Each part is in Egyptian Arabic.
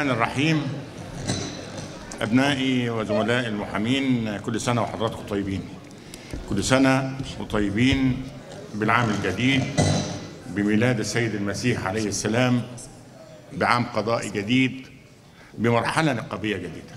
الرحمن الرحيم أبنائي وزملائي المحامين كل سنة وحضراتكم طيبين كل سنة وطيبين بالعام الجديد بميلاد السيد المسيح عليه السلام بعام قضائي جديد بمرحلة نقابية جديدة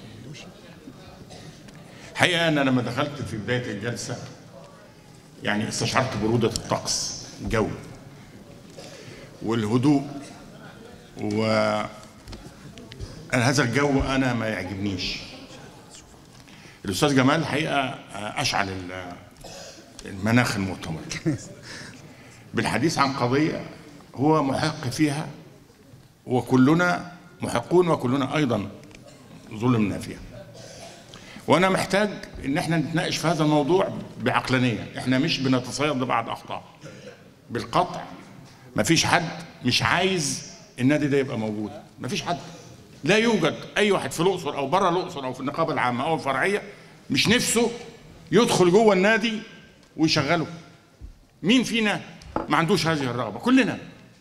حقيقة أنا لما دخلت في بداية الجلسة يعني استشعرت برودة الطقس الجو والهدوء و أنا هذا الجو أنا ما يعجبنيش الأستاذ جمال الحقيقة أشعل ال- المناخ المؤتمر بالحديث عن قضية هو محق فيها وكلنا محقون وكلنا أيضا ظلمنا فيها وانا محتاج ان احنا نتناقش في هذا الموضوع بعقلانيه احنا مش بنتصيد لبعض اخطاء بالقطع مفيش حد مش عايز النادي ده يبقى موجود مفيش حد لا يوجد اي واحد في الاقصر او بره الاقصر او في النقابه العامه او الفرعيه مش نفسه يدخل جوه النادي ويشغله مين فينا ما عندوش هذه الرغبه كلنا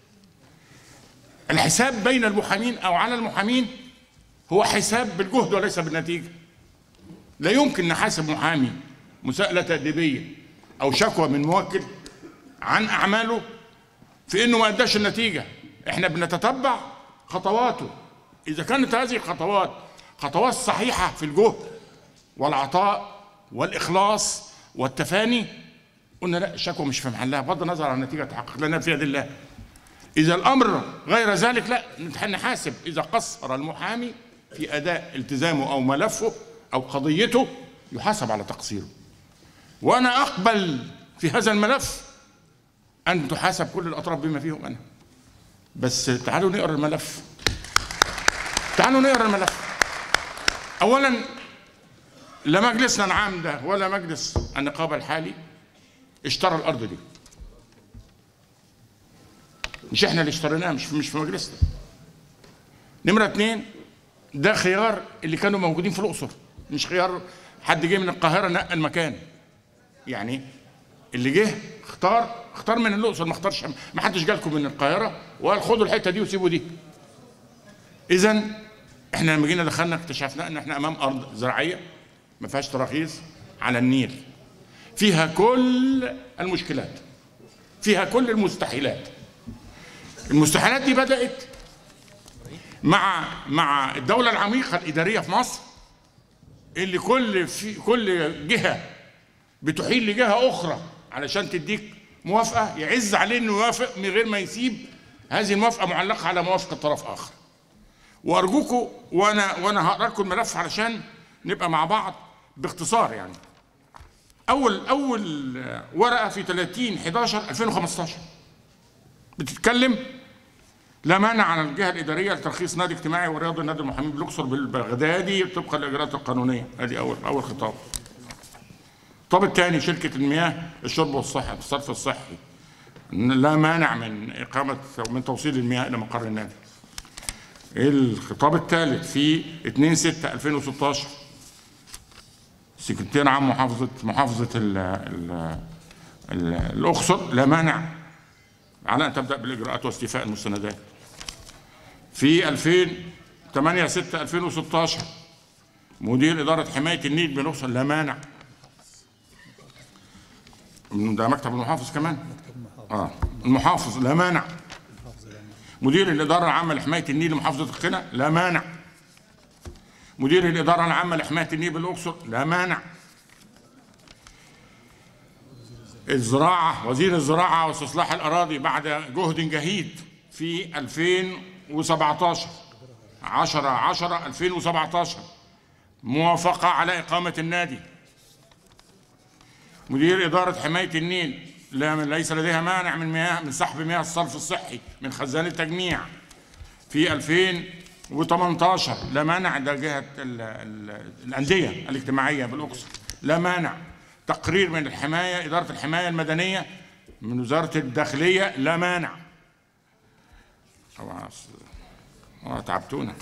الحساب بين المحامين او على المحامين هو حساب بالجهد وليس بالنتيجه لا يمكن نحاسب محامي مساءلة تأديبية أو شكوى من موكل عن أعماله في إنه ما أداش النتيجة إحنا بنتتبع خطواته إذا كانت هذه الخطوات خطوات صحيحة في الجهد والعطاء والإخلاص والتفاني قلنا لا الشكوى مش في محلها بغض النظر عن النتيجة تحقق لنا في يد الله إذا الأمر غير ذلك لا نحاسب إذا قصر المحامي في أداء التزامه أو ملفه أو قضيته يحاسب على تقصيره وأنا أقبل في هذا الملف أن تحاسب كل الأطراف بما فيهم أنا بس تعالوا نقرا الملف تعالوا نقرا الملف أولا لا مجلسنا العام ده ولا مجلس النقابة الحالي اشترى الأرض دي مش احنا اللي اشتريناها مش مش في مجلسنا نمرة اتنين ده خيار اللي كانوا موجودين في الأقصر مش خيار حد جه من القاهرة نقل مكان يعني اللي جه اختار اختار من الأقصر ما اختارش ما حدش جالكم من القاهرة وقال خدوا الحتة دي وسيبوا دي إذا احنا لما جينا دخلنا اكتشفنا ان احنا امام ارض زراعيه ما فيهاش تراخيص على النيل فيها كل المشكلات فيها كل المستحيلات المستحيلات دي بدات مع مع الدوله العميقه الاداريه في مصر اللي كل في كل جهه بتحيل لجهه اخرى علشان تديك موافقه يعز عليه انه يوافق من غير ما يسيب هذه الموافقه معلقه على موافقه طرف اخر وارجوكم وانا وانا هقرا لكم الملف علشان نبقى مع بعض باختصار يعني اول اول ورقه في 30 11 2015 بتتكلم لا مانع على الجهه الاداريه لترخيص نادي اجتماعي ورياضي نادي المحامين بالاقصر بالبغدادي طبقا للاجراءات القانونيه ادي اول اول خطاب الخطاب الثاني شركه المياه الشرب والصحه الصرف الصحي لا مانع من اقامه من توصيل المياه الى مقر النادي الخطاب الثالث في 2 6 2016 سكرتير عام محافظه محافظه ال ال ال الاقصر لا مانع على ان تبدا بالاجراءات واستيفاء المستندات في 2000 8 6 2016 مدير اداره حمايه النيل بالاقصر لا مانع ده مكتب المحافظ كمان اه المحافظ لا مانع مدير الإدارة العامة لحماية النيل لمحافظة القنا لا مانع مدير الإدارة العامة لحماية النيل بالأقصر لا مانع الزراعة وزير الزراعة واستصلاح الأراضي بعد جهد جهيد في 2017 10 10 2017 موافقة على إقامة النادي مدير إدارة حماية النيل لا ليس لديها مانع من مياه من سحب مياه الصرف الصحي من خزان التجميع في 2018 لا مانع ده جهه ال ال الانديه الاجتماعيه بالاقصر لا مانع تقرير من الحمايه اداره الحمايه المدنيه من وزاره الداخليه لا مانع طبعا اه تعبتونا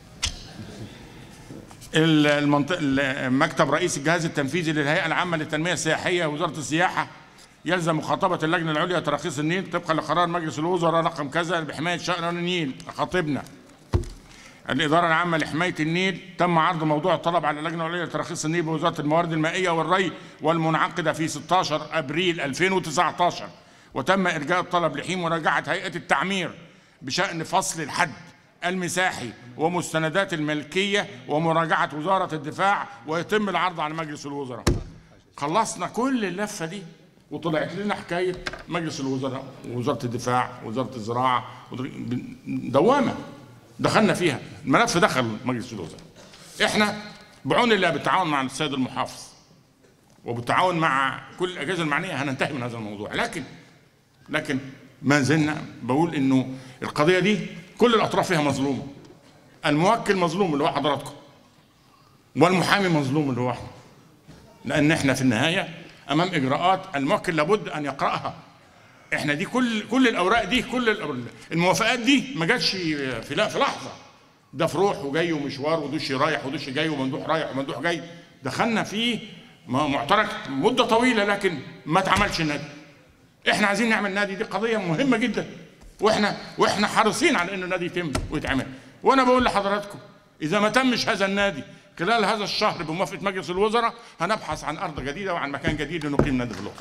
المنطق مكتب رئيس الجهاز التنفيذي للهيئه العامه للتنميه السياحيه وزاره السياحه يلزم مخاطبة اللجنة العليا تراخيص النيل طبقا لقرار مجلس الوزراء رقم كذا بحماية شأن النيل خاطبنا الإدارة العامة لحماية النيل تم عرض موضوع الطلب على اللجنة العليا لترخيص النيل بوزارة الموارد المائية والري والمنعقدة في 16 أبريل 2019 وتم إرجاء الطلب لحين مراجعة هيئة التعمير بشأن فصل الحد المساحي ومستندات الملكية ومراجعة وزارة الدفاع ويتم العرض على مجلس الوزراء خلصنا كل اللفة دي وطلعت لنا حكاية مجلس الوزراء ووزارة الدفاع ووزارة الزراعة دوامة دخلنا فيها الملف دخل مجلس الوزراء احنا بعون الله بالتعاون مع السيد المحافظ وبالتعاون مع كل الاجهزه المعنيه هننتهي من هذا الموضوع لكن لكن ما زلنا بقول انه القضيه دي كل الاطراف فيها مظلومه الموكل مظلوم اللي هو حضراتكم والمحامي مظلوم اللي هو احنا لان احنا في النهايه امام اجراءات الموكل لابد ان يقراها احنا دي كل كل الاوراق دي كل الموافقات دي ما جاتش في في لحظه ده في روح وجاي ومشوار ودوش رايح ودوش جاي ومندوح رايح ومندوح جاي دخلنا فيه معترك مده طويله لكن ما اتعملش النادي احنا عايزين نعمل نادي دي قضيه مهمه جدا واحنا واحنا حريصين على ان النادي يتم ويتعمل وانا بقول لحضراتكم اذا ما تمش هذا النادي خلال هذا الشهر بموافقه مجلس الوزراء هنبحث عن ارض جديده وعن مكان جديد لنقيم نادي في الاقصر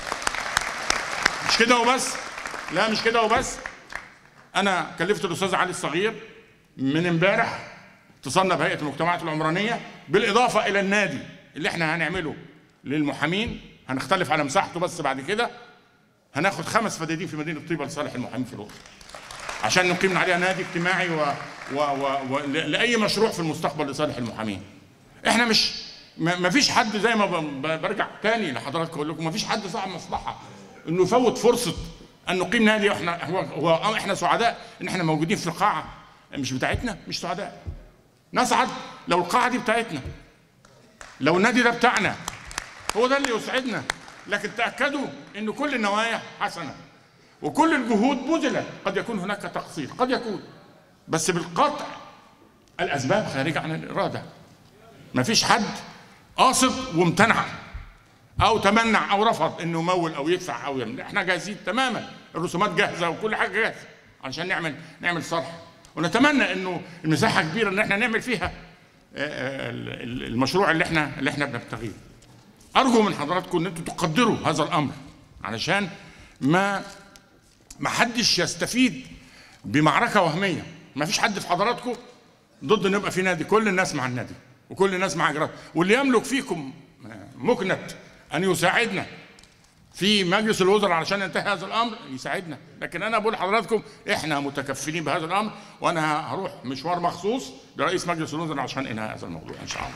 مش كده وبس لا مش كده وبس انا كلفت الاستاذ علي الصغير من امبارح اتصلنا بهيئه المجتمعات العمرانيه بالاضافه الى النادي اللي احنا هنعمله للمحامين هنختلف على مساحته بس بعد كده هناخد خمس فدادين في مدينه طيبه لصالح المحامين في الاقصر عشان نقيم عليها نادي اجتماعي و... و... و... و... لاي مشروع في المستقبل لصالح المحامين احنا مش ما فيش حد زي ما ب... برجع تاني لحضراتكم اقول لكم ما فيش حد صاحب مصلحه انه يفوت فرصه ان نقيم نادي واحنا هو, هو احنا سعداء ان احنا موجودين في القاعه مش بتاعتنا مش سعداء نسعد لو القاعه دي بتاعتنا لو النادي ده بتاعنا هو ده اللي يسعدنا لكن تاكدوا ان كل النوايا حسنه وكل الجهود بذلت قد يكون هناك تقصير قد يكون بس بالقطع الاسباب خارجه عن الاراده ما فيش حد قاصد وامتنع او تمنع او رفض انه يمول او يدفع او يمنع احنا جاهزين تماما الرسومات جاهزه وكل حاجه جاهزه عشان نعمل نعمل صرح ونتمنى انه المساحه كبيره ان احنا نعمل فيها المشروع اللي احنا اللي احنا بنبتغيه ارجو من حضراتكم ان انتم تقدروا هذا الامر علشان ما ما حدش يستفيد بمعركه وهميه ما فيش حد في حضراتكم ضد ان يبقى في نادي كل الناس مع النادي وكل الناس مع اجراءات واللي يملك فيكم مكنه ان يساعدنا في مجلس الوزراء علشان ينتهي هذا الامر يساعدنا لكن انا بقول لحضراتكم احنا متكفلين بهذا الامر وانا هروح مشوار مخصوص لرئيس مجلس الوزراء عشان انهاء هذا الموضوع ان شاء الله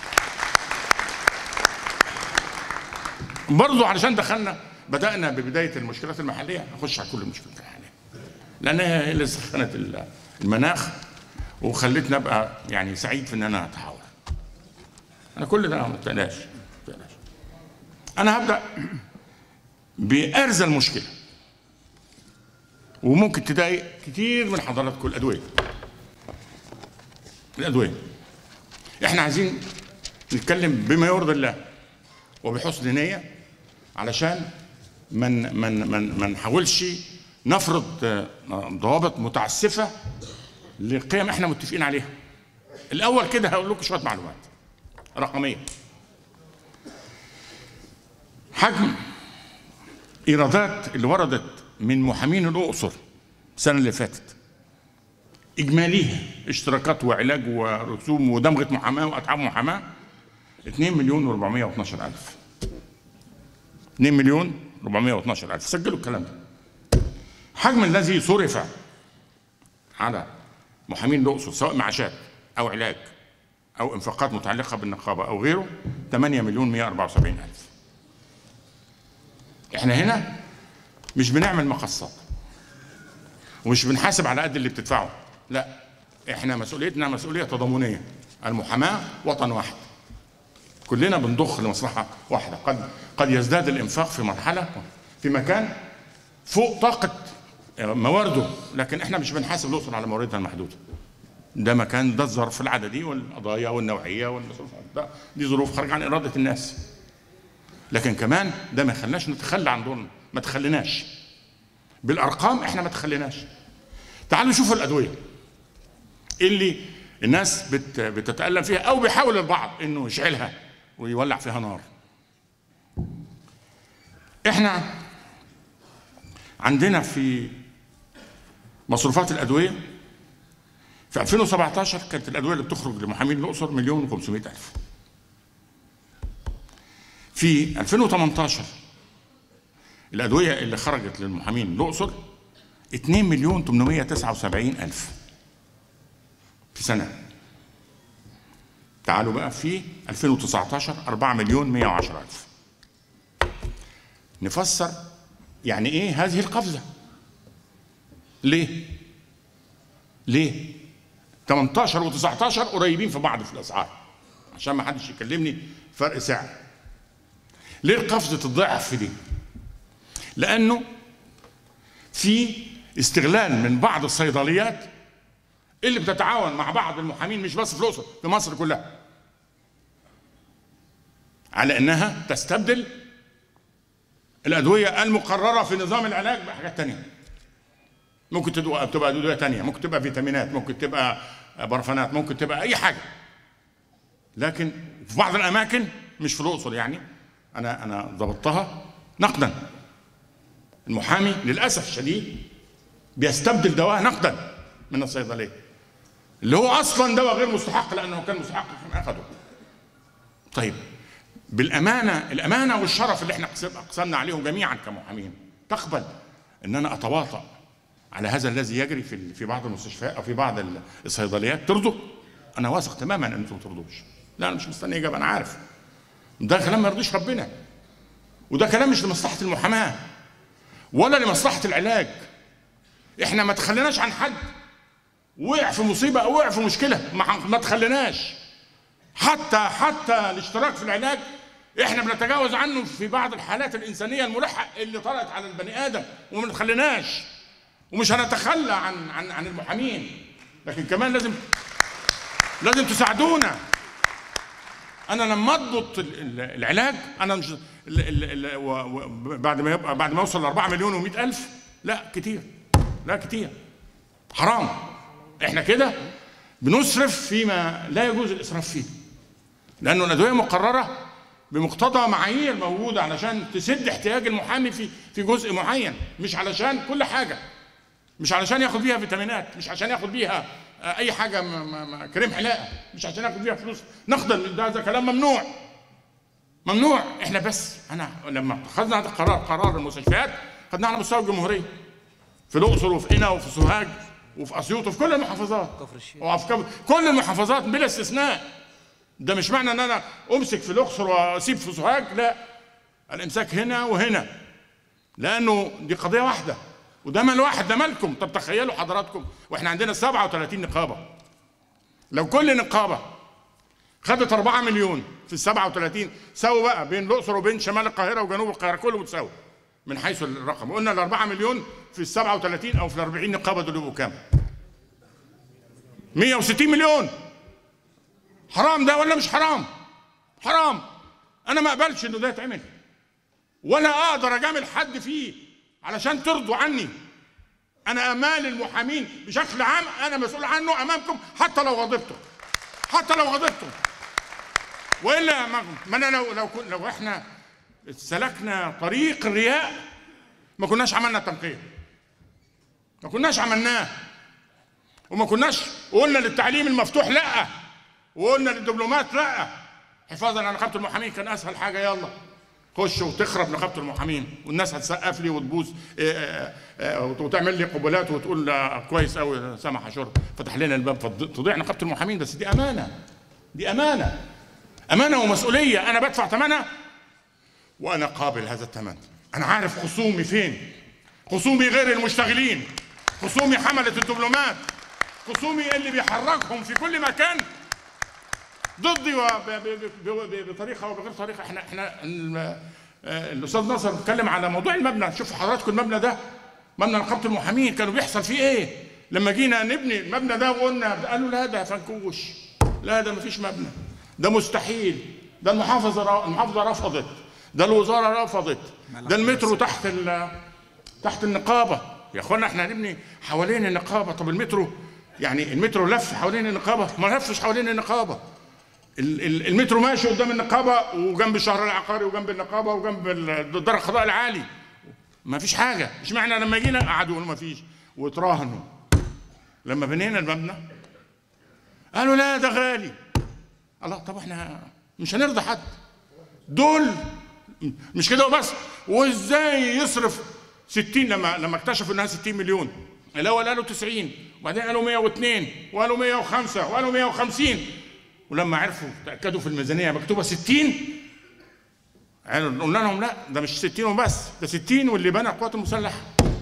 برضو علشان دخلنا بدانا ببدايه المشكلات المحليه نخش على كل المشكلات المحليه لانها هي اللي سخنت المناخ وخلتني ابقى يعني سعيد في ان انا اتحاور انا كل ده ما تقلقش انا هبدا بارزى المشكله وممكن تضايق كتير من حضراتكم الادويه الادويه احنا عايزين نتكلم بما يرضي الله وبحسن نيه علشان من من من ما نحاولش نفرض ضوابط متعسفه لقيم احنا متفقين عليها الاول كده هقول لكم شويه معلومات رقميه حجم ايرادات اللي وردت من محامين الاقصر السنه اللي فاتت اجماليها اشتراكات وعلاج ورسوم ودمغه محاماه واتعاب محاماه 2 مليون و412 الف 2 مليون 412 الف سجلوا الكلام ده حجم الذي صرف على محامين الاقصر سواء معاشات او علاج او انفاقات متعلقه بالنقابه او غيره 8 مليون 174 الف احنا هنا مش بنعمل مقصات ومش بنحاسب على قد اللي بتدفعه لا احنا مسؤوليتنا مسؤوليه تضامنيه المحاماه وطن واحد كلنا بنضخ لمصلحه واحده قد قد يزداد الانفاق في مرحله في مكان فوق طاقه موارده لكن احنا مش بنحاسب الاقصر على مواردها المحدوده ده مكان ده الظرف العددي والقضايا والنوعيه والظروف ده دي ظروف خارجه عن اراده الناس لكن كمان ده ما يخليناش نتخلى عن دورنا ما تخليناش بالارقام احنا ما تخليناش تعالوا شوفوا الادويه اللي الناس بت بتتالم فيها او بيحاول البعض انه يشعلها ويولع فيها نار احنا عندنا في مصروفات الادويه في 2017 كانت الادويه اللي بتخرج لمحامين الاقصر مليون و500 الف في 2018 الادويه اللي خرجت للمحامين الاقصر 2 مليون 879 الف في سنه تعالوا بقى في 2019 4 مليون 110 الف نفسر يعني ايه هذه القفزه ليه ليه 18 و19 قريبين في بعض في الاسعار عشان ما حدش يكلمني فرق سعر ليه قفزه الضعف دي لانه في استغلال من بعض الصيدليات اللي بتتعاون مع بعض المحامين مش بس في الاقصر في مصر كلها على انها تستبدل الادويه المقرره في نظام العلاج بحاجات تانية ممكن تبقى تبقى ادويه تانية ممكن تبقى فيتامينات ممكن تبقى برفانات ممكن تبقى اي حاجه لكن في بعض الاماكن مش في الاقصر يعني انا انا ضبطتها نقدا المحامي للاسف الشديد بيستبدل دواء نقدا من الصيدليه اللي هو اصلا دواء غير مستحق لانه كان مستحق كان اخده طيب بالامانه الامانه والشرف اللي احنا اقسمنا عليهم جميعا كمحامين تقبل ان انا اتواطأ على هذا الذي يجري في في بعض المستشفيات او في بعض الصيدليات ترضوا انا واثق تماما ان انتم ما ترضوش لا انا مش مستني اجابه انا عارف ده كلام ما يرضيش ربنا وده كلام مش لمصلحه المحاماه ولا لمصلحه العلاج احنا ما تخليناش عن حد وقع في مصيبه او وقع في مشكله ما تخليناش حتى حتى الاشتراك في العلاج احنا بنتجاوز عنه في بعض الحالات الانسانيه الملحه اللي طرأت على البني ادم وما نتخليناش ومش هنتخلى عن عن عن المحامين لكن كمان لازم لازم تساعدونا انا لما اضبط العلاج انا مش بعد ما يبقى بعد ما اوصل ل 4 مليون و100 الف لا كتير لا كتير حرام احنا كده بنسرف فيما لا يجوز الاسراف فيه لانه الادويه مقرره بمقتضى معايير موجوده علشان تسد احتياج المحامي في في جزء معين مش علشان كل حاجه مش علشان ياخد بيها فيتامينات مش عشان ياخد بيها اي حاجه كريم حلاقه مش عشان ياخد بيها فلوس نقدا ده, ده كلام ممنوع ممنوع احنا بس انا لما خدنا هذا القرار قرار المستشفيات خدناه على مستوى الجمهوريه في الاقصر وفي قنا وفي سوهاج وفي اسيوط وفي كل المحافظات كفر الشيخ وفي كفر كل المحافظات بلا استثناء ده مش معنى ان انا امسك في الاقصر واسيب في سوهاج لا الامساك هنا وهنا لانه دي قضيه واحده وده مال واحد ده مالكم طب تخيلوا حضراتكم واحنا عندنا 37 نقابه لو كل نقابه خدت 4 مليون في ال 37 ساووا بقى بين الاقصر وبين شمال القاهره وجنوب القاهره كله متساوي من حيث الرقم قلنا ال 4 مليون في ال 37 او في ال 40 نقابه دول يبقوا كام؟ 160 مليون حرام ده ولا مش حرام؟ حرام انا ما اقبلش انه ده يتعمل ولا اقدر اجامل حد فيه علشان ترضوا عني انا امال المحامين بشكل عام انا مسؤول عنه امامكم حتى لو غضبتم حتى لو غضبتم والا ما ما انا لو لو كن- لو احنا سلكنا طريق الرياء ما كناش عملنا تنقية ما كناش عملناه وما كناش قلنا للتعليم المفتوح لا وقلنا للدبلومات لا حفاظا على نقابه المحامين كان اسهل حاجه يلا خش وتخرب نقابه المحامين والناس هتسقف لي وتبوس إيه، إيه، إيه، وتعمل لي قبلات وتقول آه، كويس قوي سمح شرب فتح لنا الباب فتضيع نقابه المحامين بس دي امانه دي امانه امانه ومسؤوليه انا بدفع ثمنها وانا قابل هذا الثمن انا عارف خصومي فين خصومي غير المشتغلين خصومي حمله الدبلومات خصومي اللي بيحركهم في كل مكان ضدي وب- ب- ب- ب- بطريقه وبغير طريقه احنا احنا ال- آه، الاستاذ ناصر اتكلم على موضوع المبنى شوفوا حضراتكم المبنى ده مبنى نقابه المحامين كانوا بيحصل فيه ايه لما جينا نبني المبنى ده وقلنا قالوا لا ده فنكوش لا ده مفيش مبنى ده مستحيل ده المحافظه ر- المحافظه رفضت ده الوزاره رفضت ده المترو تحت ال- تحت النقابه يا اخوانا احنا هنبني حوالين النقابه طب المترو يعني المترو لف حوالين النقابه ما لفش حوالين النقابه ال- ال- المترو ماشي قدام النقابه وجنب الشهر العقاري وجنب النقابه وجنب ال- دار القضاء العالي ما فيش حاجه اشمعنى لما جينا قعدوا يقولوا ما فيش وتراهنوا لما بنينا المبنى قالوا لا ده غالي الله طب احنا مش هنرضى حد دول مش كده وبس وازاي يصرف 60 لما لما اكتشفوا انها 60 مليون الاول قالوا 90 وبعدين قالوا 102 وقالوا 105 وقالوا 150 ولما عرفوا تاكدوا في الميزانيه مكتوبه 60 قالوا قلنا لهم لا ده مش 60 وبس ده 60 واللي بنى القوات المسلحه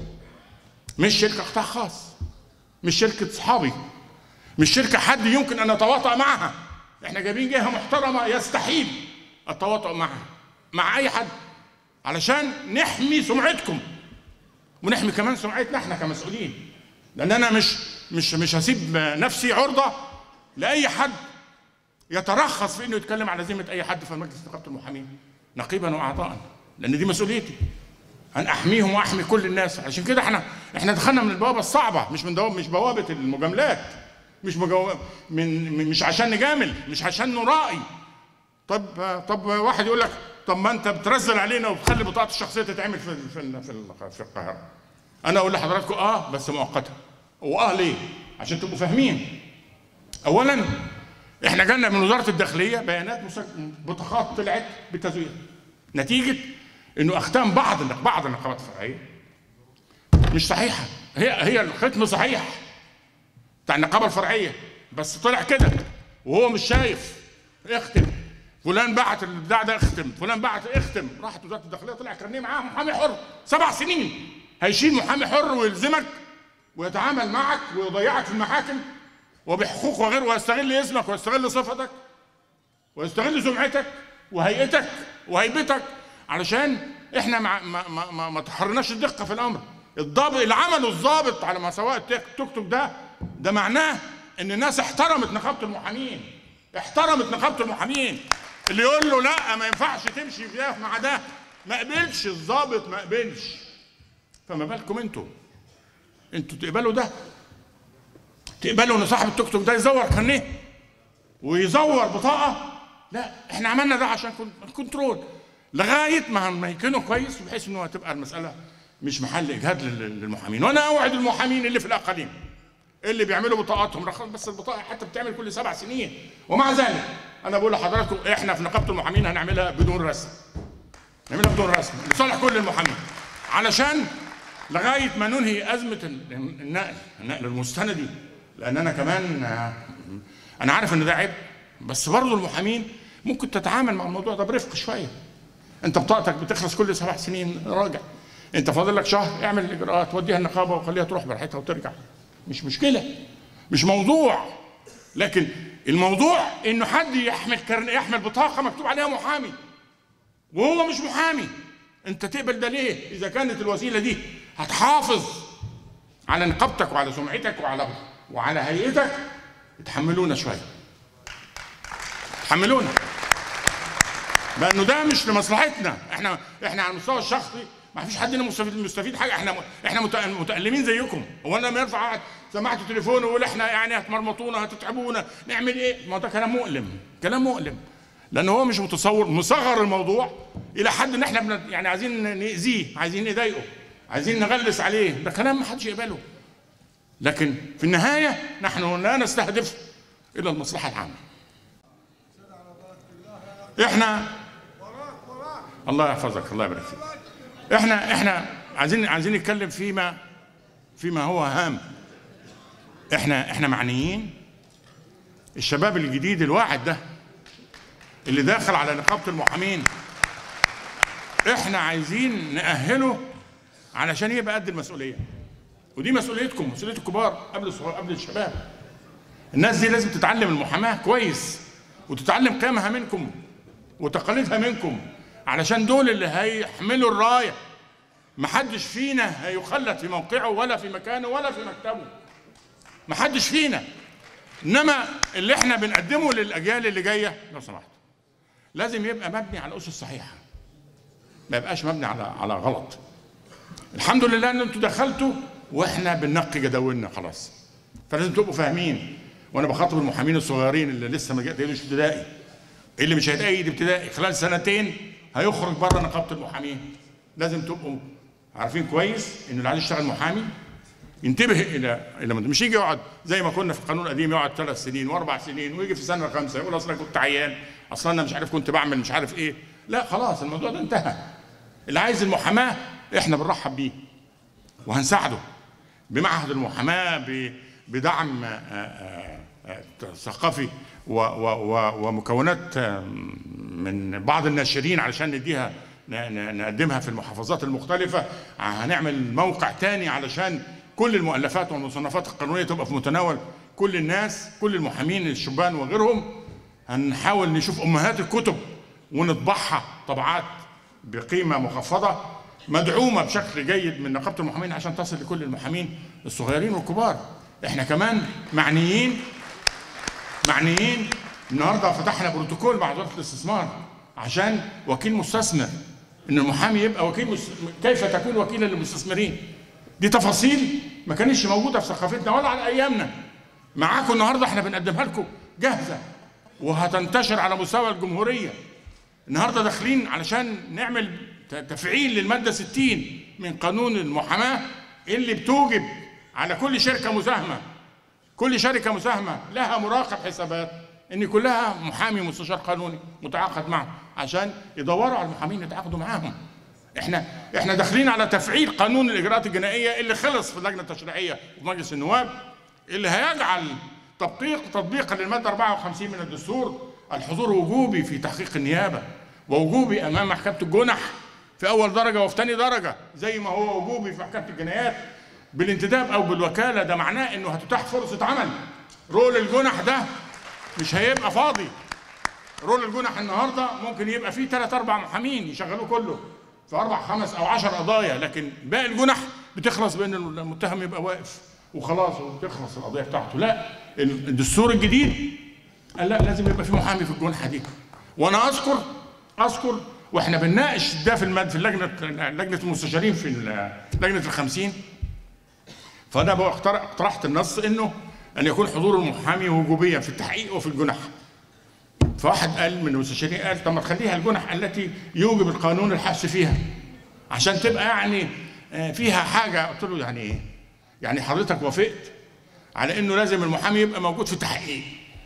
مش شركه قطاع خاص مش شركه اصحابي مش شركه حد يمكن ان اتواطأ معها احنا جايبين جهه محترمه يستحيل التواطؤ معها مع اي حد علشان نحمي سمعتكم ونحمي كمان سمعتنا احنا كمسؤولين لان انا مش مش مش هسيب نفسي عرضه لاي حد يترخص في انه يتكلم على ذمه اي حد في مجلس نقابه المحامين نقيبا واعضاء لان دي مسؤوليتي ان احميهم واحمي كل الناس عشان كده احنا احنا دخلنا من البوابه الصعبه مش من دواب مش بوابه المجاملات مش مجو... من من- مش عشان نجامل مش عشان نرائي طب طب واحد يقول لك طب ما انت بترزل علينا وبتخلي بطاقه الشخصيه تتعمل في في في, في القاهره انا اقول لحضراتكم اه بس مؤقته واه ليه عشان تبقوا فاهمين اولا احنا جالنا من وزاره الداخليه بيانات مسك... بطاقات طلعت بالتزوير نتيجه انه اختام بعض بعض النقابات الفرعيه مش صحيحه هي هي الختم صحيح بتاع النقابه الفرعيه بس طلع كده وهو مش شايف اختم فلان بعت البتاع ده اختم فلان بعت اختم راحت وزاره الداخليه طلع كارنيه معاه محامي حر سبع سنين هيشيل محامي حر ويلزمك ويتعامل معك ويضيعك في المحاكم وبحقوق وغيره ويستغل اسمك ويستغل صفتك ويستغل سمعتك وهيئتك وهيبتك علشان احنا ما ما ما, ما, ما تحرناش الدقه في الامر الضابط اللي عمله الضابط على ما سواء التيك- توك توك ده ده معناه ان الناس احترمت نقابه المحامين احترمت نقابه المحامين اللي يقول له لا ما ينفعش تمشي في ده مع ده ما قبلش الضابط ما قبلش فما بالكم انتوا انتوا تقبلوا ده تقبلوا ان صاحب التوك توك ده يزور كارنيه ويزور بطاقه لا احنا عملنا ده عشان كن- كنترول لغايه ما هنميكنه كويس بحيث انه هتبقى المساله مش محل اجهاد لل- للمحامين وانا اوعد المحامين اللي في الاقاليم اللي بيعملوا بطاقاتهم رخص بس البطاقه حتى بتعمل كل سبع سنين ومع ذلك انا بقول لحضراتكم احنا في نقابه المحامين هنعملها بدون رسم نعملها بدون رسم لصالح كل المحامين علشان لغايه ما ننهي ازمه ال- النقل النقل المستندي لان انا كمان آه، انا عارف ان ده عيب بس برضه المحامين ممكن تتعامل مع الموضوع ده برفق شويه انت بطاقتك بتخلص كل سبع سنين راجع انت فاضل لك شهر اعمل الاجراءات وديها النقابه وخليها تروح براحتها وترجع مش مشكله مش موضوع لكن الموضوع انه حد يحمل كرن يحمل بطاقه مكتوب عليها محامي وهو مش محامي انت تقبل ده ليه اذا كانت الوسيله دي هتحافظ على نقابتك وعلى سمعتك وعلى وعلى هيئتك اتحملونا شويه اتحملونا لانه ده مش لمصلحتنا احنا احنا على المستوى الشخصي ما فيش حد هنا مستفيد مستفيد حاجه احنا احنا مت- متالمين زيكم هو انا لما يرفع واحد سماعه التليفون ويقول احنا يعني هتمرمطونا هتتعبونا نعمل ايه ما هو ده كلام مؤلم كلام مؤلم لان هو مش متصور مصغر الموضوع الى حد ان احنا بن يعني عايزين ناذيه عايزين نضايقه عايزين نغلس عليه ده كلام ما حدش يقبله لكن في النهايه نحن لا نستهدف الا المصلحه العامه احنا الله يحفظك الله يبارك فيك احنا احنا عايزين عايزين نتكلم فيما فيما هو هام احنا احنا معنيين الشباب الجديد الواعد ده اللي داخل على نقابه المحامين احنا عايزين نأهله علشان يبقى قد المسؤوليه ودي مسؤوليتكم مسؤوليه الكبار قبل الصغار قبل الشباب الناس دي لازم تتعلم المحاماه كويس وتتعلم قيمها منكم وتقاليدها منكم علشان دول اللي هيحملوا الرايه محدش فينا هيخلد في موقعه ولا في مكانه ولا في مكتبه محدش فينا انما اللي احنا بنقدمه للاجيال اللي جايه لو سمحت لازم يبقى مبني على اسس صحيحه ما يبقاش مبني على على غلط الحمد لله ان انتوا دخلتوا واحنا بننقي جداولنا خلاص فلازم تبقوا فاهمين وانا بخاطب المحامين الصغيرين اللي لسه ما جايش ابتدائي اللي مش هيتأيد ابتدائي خلال سنتين هيخرج بره نقابه المحامين لازم تبقوا عارفين كويس ان اللي عايز يشتغل محامي ينتبه الى الى مش يجي يقعد زي ما كنا في القانون القديم يقعد ثلاث سنين واربع سنين ويجي في السنه الخامسه يقول اصل انا كنت عيان اصل انا مش عارف كنت بعمل مش عارف ايه لا خلاص الموضوع ده انتهى اللي عايز المحاماه احنا بنرحب بيه وهنساعده بمعهد المحاماه ب- بدعم آه، آه، آه، ثقافي و- و- و- ومكونات آه، من بعض الناشرين علشان نديها ن- ن- نقدمها في المحافظات المختلفة هنعمل موقع تاني علشان كل المؤلفات والمصنفات القانونية تبقى في متناول كل الناس كل المحامين الشبان وغيرهم هنحاول نشوف أمهات الكتب ونطبعها طبعات بقيمة مخفضة مدعومة بشكل جيد من نقابة المحامين عشان تصل لكل المحامين الصغيرين والكبار احنا كمان معنيين معنيين النهارده فتحنا بروتوكول مع وزاره الاستثمار عشان وكيل مستثمر ان المحامي يبقى وكيل مس... كيف تكون وكيلا للمستثمرين دي تفاصيل ما كانتش موجوده في ثقافتنا ولا على ايامنا معاكم النهارده احنا بنقدمها لكم جاهزه وهتنتشر على مستوى الجمهوريه النهارده داخلين علشان نعمل ت- تفعيل للماده 60 من قانون المحاماه اللي بتوجب على كل شركه مساهمه كل شركه مساهمه لها مراقب حسابات ان يكون لها محامي مستشار قانوني متعاقد معه عشان يدوروا على المحامين يتعاقدوا معاهم احنا احنا داخلين على تفعيل قانون الاجراءات الجنائيه اللي خلص في اللجنه التشريعيه وفي مجلس النواب اللي هيجعل تطبيق تطبيقا للماده 54 من الدستور الحضور وجوبي في تحقيق النيابه ووجوبي امام محكمه الجنح في اول درجه وفي ثاني درجه زي ما هو وجوبي في محكمه الجنايات بالانتداب او بالوكاله ده معناه انه هتتاح فرصه عمل رول الجنح ده مش هيبقى فاضي رول الجنح النهارده ممكن يبقى فيه ثلاث اربع محامين يشغلوه كله في اربع خمس او عشر قضايا لكن باقي الجنح بتخلص بان المتهم يبقى واقف وخلاص وبتخلص القضيه بتاعته لا الدستور الجديد قال لا لازم يبقى في محامي في الجنحه دي وانا اذكر اذكر واحنا بنناقش ده في المد في اللجنه لجنه المستشارين في ال- لجنه الخمسين فانا بقى اقترح- اقترحت النص انه ان يكون حضور المحامي وجوبيا في التحقيق وفي الجنح فواحد قال من المستشارين قال طب ما تخليها الجنح التي يوجب القانون الحبس فيها عشان تبقى يعني آه، فيها حاجه قلت له يعني ايه؟ يعني حضرتك وافقت على انه لازم المحامي يبقى موجود في التحقيق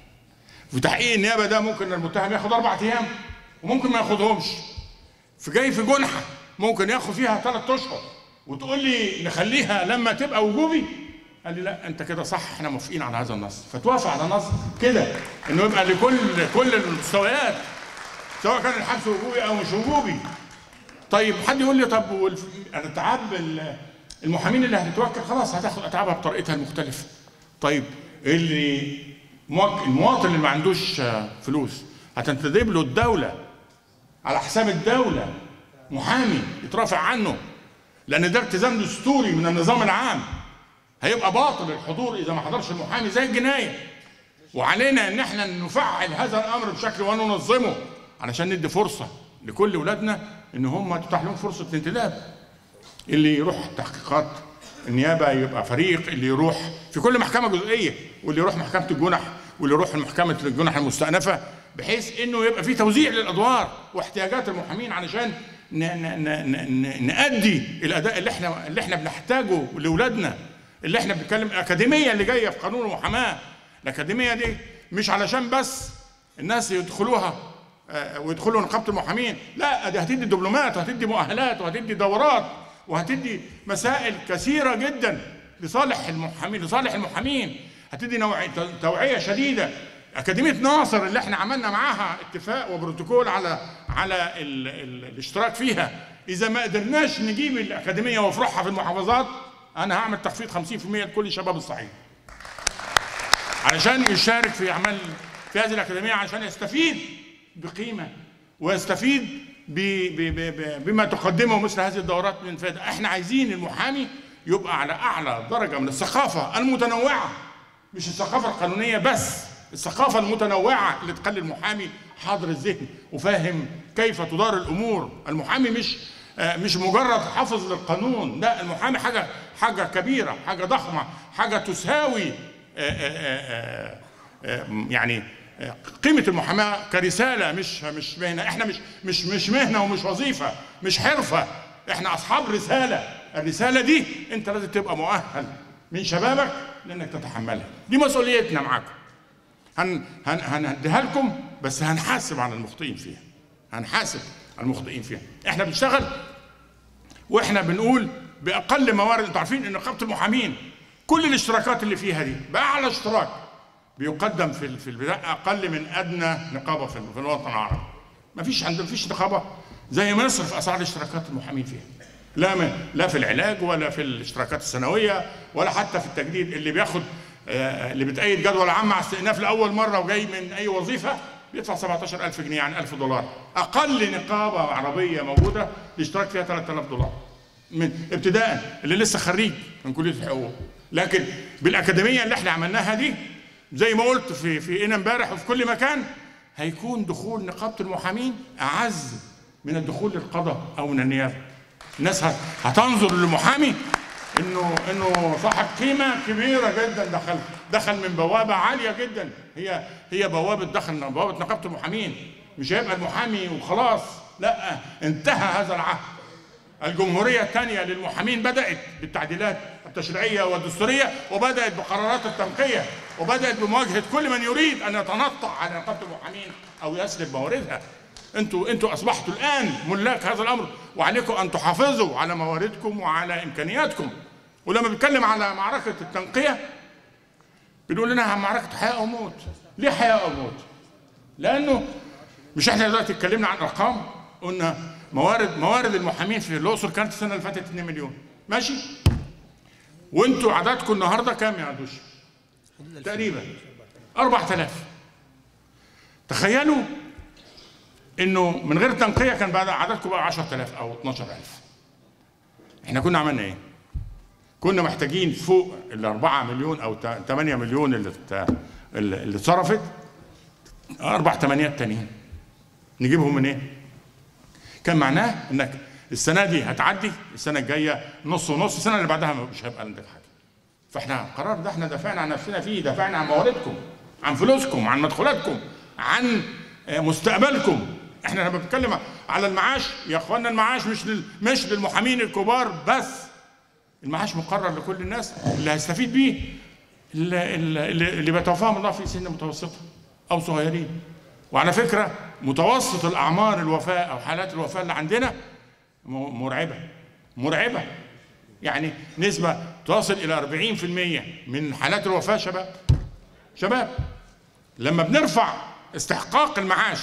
في تحقيق النيابه ده ممكن المتهم ياخد اربع ايام وممكن ما ياخدهمش في جاي في جنحه ممكن ياخد فيها ثلاث اشهر وتقول لي نخليها لما تبقى وجوبي قال لي لا انت كده صح احنا موافقين على هذا النص فتوافق على نص كده انه يبقى لكل كل المستويات سواء كان الحبس وجوبي او مش وجوبي طيب حد يقول لي طب والف- الاتعاب ال- المحامين اللي هتتوكل خلاص هتاخد اتعابها بطريقتها المختلفه طيب اللي موك- المواطن اللي ما عندوش آه، فلوس هتنتدب له الدوله على حساب الدوله محامي يترافع عنه لان ده التزام دستوري من النظام العام هيبقى باطل الحضور اذا ما حضرش المحامي زي الجنايه وعلينا ان احنا نفعل هذا الامر بشكل وننظمه علشان ندي فرصه لكل اولادنا ان هم تتاح لهم فرصه الانتداب اللي يروح تحقيقات النيابه يبقى فريق اللي يروح في كل محكمه جزئيه واللي يروح محكمه الجنح واللي يروح محكمه الجنح المستأنفه بحيث انه يبقى في توزيع للادوار واحتياجات المحامين علشان ن- ن- ن- ن- نأدي الاداء اللي احنا اللي احنا بنحتاجه لاولادنا اللي احنا بنتكلم الاكاديميه اللي جايه في قانون المحاماه الاكاديميه دي مش علشان بس الناس يدخلوها آه، ويدخلوا نقابه المحامين لا دي هتدي دبلومات وهتدي مؤهلات وهتدي دورات وهتدي مسائل كثيره جدا لصالح المحامين لصالح المحامين هتدي نوع توعيه شديده اكاديميه ناصر اللي احنا عملنا معاها اتفاق وبروتوكول على على ال ال الاشتراك فيها اذا ما قدرناش نجيب الاكاديميه وفروعها في المحافظات انا هعمل تخفيض 50% لكل شباب الصعيد علشان يشارك في اعمال في هذه الاكاديميه عشان يستفيد بقيمه ويستفيد ب ب ب ب بما تقدمه مثل هذه الدورات من فائده احنا عايزين المحامي يبقى على اعلى درجه من الثقافه المتنوعه مش الثقافه القانونيه بس الثقافه المتنوعه اللي تخلي المحامي حاضر الذهن وفاهم كيف تدار الامور المحامي مش آه، مش مجرد حافظ للقانون لا المحامي حاجه حاجه كبيره حاجه ضخمه حاجه تساوي آه، آه، آه، آه، يعني آه، قيمه المحاماه كرساله مش مش مهنه احنا مش مش مش مهنه ومش وظيفه مش حرفه احنا اصحاب رساله الرساله دي انت لازم تبقى مؤهل من شبابك لانك تتحملها دي مسؤوليتنا معاكم هن هن هنديها لكم بس هنحاسب على المخطئين فيها هنحاسب على المخطئين فيها احنا بنشتغل واحنا بنقول باقل موارد انتوا عارفين ان نقابه المحامين كل الاشتراكات اللي فيها دي باعلى اشتراك بيقدم في ال- في البدايه اقل من ادنى نقابه في ال- في الوطن العربي ما فيش عندنا فيش نقابه زي مصر في اسعار اشتراكات المحامين فيها لا م- لا في العلاج ولا في الاشتراكات السنويه ولا حتى في التجديد اللي بياخد آه، اللي بتأيد جدول عام مع استئناف لاول مره وجاي من اي وظيفه بيدفع 17000 جنيه يعني 1000 دولار اقل نقابه عربيه موجوده الاشتراك فيها 3000 دولار من ابتداء اللي لسه خريج من كليه الحقوق لكن بالاكاديميه اللي احنا عملناها دي زي ما قلت في في هنا امبارح وفي كل مكان هيكون دخول نقابه المحامين اعز من الدخول للقضاء او من النيابه الناس هت- هتنظر للمحامي انه انه صاحب قيمه كبيره جدا دخل دخل من بوابه عاليه جدا هي هي بوابه دخل بوابه نقابه المحامين مش هيبقى المحامي وخلاص لا انتهى هذا العهد الجمهورية الثانية للمحامين بدأت بالتعديلات التشريعية والدستورية وبدأت بقرارات التنقية وبدأت بمواجهة كل من يريد أن يتنطع على نقابة المحامين أو يسلب مواردها انتوا انتوا اصبحتوا الان ملاك هذا الامر وعليكم ان تحافظوا على مواردكم وعلى امكانياتكم ولما بنتكلم على معركه التنقيه بنقول انها معركه حياه او موت ليه حياه او موت لانه مش احنا دلوقتي اتكلمنا عن ارقام قلنا موارد موارد المحامين في الاقصر كانت السنه اللي فاتت 2 مليون ماشي وانتوا عددكم النهارده كام يا عدوش تقريبا 4000 تخيلوا انه من غير تنقيه كان بعد عددكم بقى 10000 او 12000 احنا كنا عملنا ايه كنا محتاجين فوق ال 4 مليون او 8 مليون اللي ات- اللي اتصرفت اربع ثمانيات تانيين نجيبهم من ايه؟ كان معناه انك السنه دي هتعدي السنه الجايه نص ونص السنه اللي بعدها مش هيبقى عندك حاجه فاحنا القرار ده احنا دافعنا عن نفسنا فيه دافعنا عن مواردكم عن فلوسكم عن مدخولاتكم عن آه، مستقبلكم احنا لما بنتكلم على المعاش يا اخوانا المعاش مش لل... مش للمحامين الكبار بس المعاش مقرر لكل الناس اللي هيستفيد بيه اللي, اللي, اللي بيتوفاهم الله في سن متوسطه او صغيرين وعلى فكره متوسط الاعمار الوفاه او حالات الوفاه اللي عندنا م- مرعبه مرعبه يعني نسبه تصل الى 40% من حالات الوفاه شباب شباب لما بنرفع استحقاق المعاش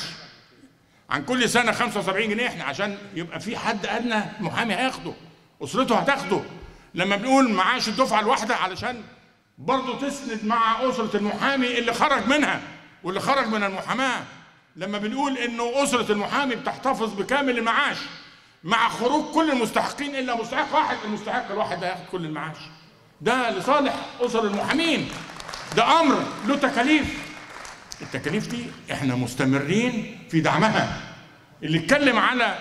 عن كل سنه 75 جنيه احنا عشان يبقى في حد ادنى محامي هياخده اسرته هتاخده لما بنقول معاش الدفعه الواحده علشان برضه تسند مع اسره المحامي اللي خرج منها واللي خرج من المحاماه لما بنقول انه اسره المحامي بتحتفظ بكامل المعاش مع خروج كل المستحقين الا مستحق واحد المستحق الواحد ده هياخد كل المعاش ده لصالح اسر المحامين ده امر له تكاليف التكاليف دي احنا مستمرين في دعمها اللي اتكلم على